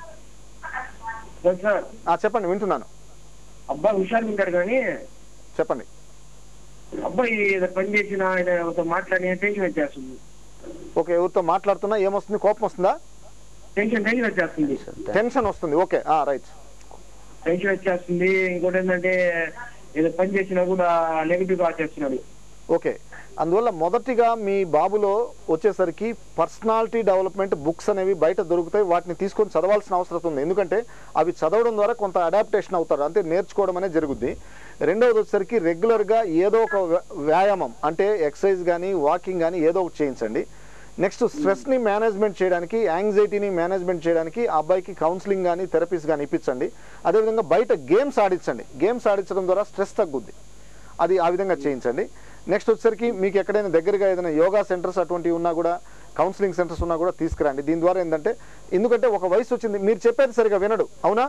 సార్, సార్
ఆ, చెప్పండి వింటున్నాను
అబ్బాయి హుషారుకుంటాడు కానీ
చెప్పండి
అబ్బాయి ఏదో పని చేసినా ఆయన ఎవరితో మాట్లాడినా టెన్షన్ వచ్చేస్తుంది
ఓకే ఎవరితో మాట్లాడుతున్నా ఏమొస్తుంది కోపం వస్తుందా
టెన్షన్ టెన్షన్ వచ్చేస్తుంది
టెన్షన్ వస్తుంది ఓకే ఆ రైట్
టెన్షన్ వచ్చేస్తుంది ఇంకోటి ఏంటంటే ఏదో పని చేసినా కూడా నెగిటివ్ గా చేస్తున్నాడు
ఓకే అందువల్ల మొదటిగా మీ బాబులో వచ్చేసరికి పర్సనాలిటీ డెవలప్మెంట్ బుక్స్ అనేవి బయట దొరుకుతాయి వాటిని తీసుకొని చదవాల్సిన అవసరం ఉంది ఎందుకంటే అవి చదవడం ద్వారా కొంత అడాప్టేషన్ అవుతారు అంటే నేర్చుకోవడం అనేది జరుగుద్ది రెండవది వచ్చేసరికి రెగ్యులర్గా ఏదో ఒక వ్య- వ్యాయామం అంటే ఎక్సర్సైజ్ కానీ వాకింగ్ కానీ ఏదో ఒకటి చేయించండి నెక్స్ట్ స్ట్రెస్ని మేనేజ్మెంట్ చేయడానికి యాంగ్జైటీని మేనేజ్మెంట్ చేయడానికి ఆ అబ్బాయికి కౌన్సిలింగ్ కానీ థెరపీస్ కానీ ఇప్పించండి అదేవిధంగా బయట గేమ్స్ ఆడించండి గేమ్స్ ఆడించడం ద్వారా స్ట్రెస్ తగ్గుద్ది అది ఆ విధంగా చేయించండి నెక్స్ట్ వచ్చేసరికి మీకు ఎక్కడైనా దగ్గరగా ఏదైనా యోగా సెంటర్స్ అటువంటివి ఉన్నా కూడా కౌన్సిలింగ్ సెంటర్స్ ఉన్నా కూడా తీసుకురండి దీని ద్వారా ఏంటంటే ఎందుకంటే ఒక వయసు వచ్చింది మీరు చెప్పేది సరిగా వినడు అవునా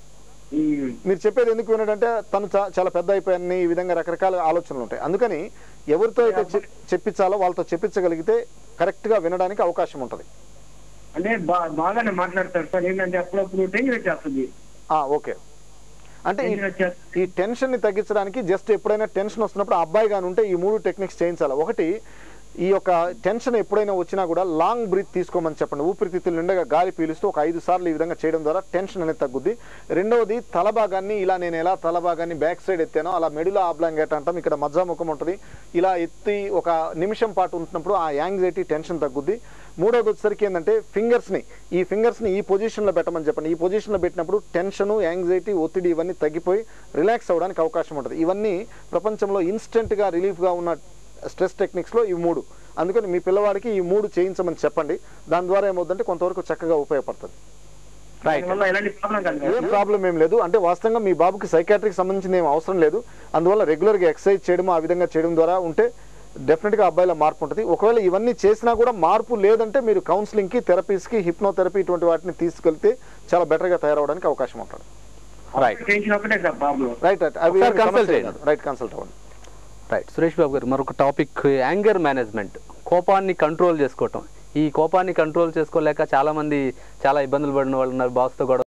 మీరు చెప్పేది ఎందుకు వినడంటే తను చా- చాలా పెద్ద అయిపోయాన్ని ఈ విధంగా రకరకాల ఆలోచనలు ఉంటాయి అందుకని ఎవరితో అయితే చెప్- చెప్పించాలో వాళ్ళతో చెప్పించగలిగితే కరెక్ట్ గా వినడానికి అవకాశం ఉంటుంది
అంటే బా- బాగానే మాట్లాడతారు సార్ ఏంటంటే అప్పుడప్పుడు టెన్షన్ వచ్చేస్తుంది
ఆ, ఓకే అంటే ఈ- ఈ టెన్షన్ ని తగ్గించడానికి జస్ట్ ఎప్పుడైనా టెన్షన్ వస్తున్నప్పుడు ఆ అబ్బాయి గాని ఉంటే ఈ మూడు టెక్నిక్స్ చేయించాలి ఒకటి ఈ యొక్క టెన్షన్ ఎప్పుడైనా వచ్చినా కూడా లాంగ్ బ్రీత్ తీసుకోమని చెప్పండి ఊపిరితిత్తులు నిండగా గాలి పీలుస్తూ ఒక ఐదు సార్లు ఈ విధంగా చేయడం ద్వారా టెన్షన్ అనేది తగ్గుద్ది రెండవది తల భాగాన్ని ఇలా నేను ఎలా తల భాగాన్ని బ్యాక్ సైడ్ ఎత్తానో అలా మెడిలో ఆబ్లాంగేట్ అంటాం ఇక్కడ మధ్యముఖం ఉంటుంది ఇలా ఎత్తి ఒక నిమిషం పాటు ఉంటున్నప్పుడు ఆ యాంగ్జైటీ టెన్షన్ తగ్గుద్ది మూడవది వచ్చేసరికి ఏంటంటే ఫింగర్స్ని ఈ ఫింగర్స్ని ఈ పొజిషన్లో పెట్టమని చెప్పండి ఈ పొజిషన్లో పెట్టినప్పుడు టెన్షన్ యాంగ్జైటీ ఒత్తిడి ఇవన్నీ తగ్గిపోయి రిలాక్స్ అవ్వడానికి అవకాశం ఉంటుంది ఇవన్నీ ప్రపంచంలో ఇన్స్టెంట్గా రిలీఫ్గా ఉన్న స్ట్రెస్ టెక్నిక్స్లో ఈ మూడు అందుకని మీ పిల్లవాడికి ఈ మూడు చేయించమని చెప్పండి దాని ద్వారా ఏమవుతుందంటే కొంతవరకు చక్కగా ఉపయోగపడుతుంది రైట్
దానివల్ల ఎలాంటి ప్రాబ్లం కాదు
ఏం ప్రాబ్లం ఏం లేదు అంటే వాస్తవంగా మీ బాబుకి సైకాట్రిక్ సంబంధించిన ఏం అవసరం లేదు అందువల్ల రెగ్యులర్గా ఎక్సర్సైజ్ చేయడం ఆ విధంగా చేయడం ద్వారా ఉంటే డెఫినెట్గా అబ్బాయిలో మార్పు ఉంటుంది ఒకవేళ ఇవన్నీ చేసినా కూడా మార్పు లేదంటే మీరు కౌన్సిలింగ్కి థెరపీస్కి హిప్నోథెరపీ ఇటువంటి వాటిని తీసుకెళ్తే చాలా బెటర్గా తయారవడానికి అవకాశం ఉంటుంది రైట్
టెన్షన్ ఒకటే సార్ ప్రాబ్లం
రైట్ రైట్ అవి
ఒకసారి consult చేయండి.
రైట్ కన్సల్ట్ అవ్వండి
రైట్ సురేష్ బాబు గారు మరొక టాపిక్ యాంగర్ మేనేజ్మెంట్ కోపాన్ని కంట్రోల్ చేసుకోవటం ఈ కోపాన్ని కంట్రోల్ చేసుకోలేక చాలా మంది చాలా ఇబ్బందులు పడిన వాళ్ళు ఉన్నారు బాస్తో గొడవ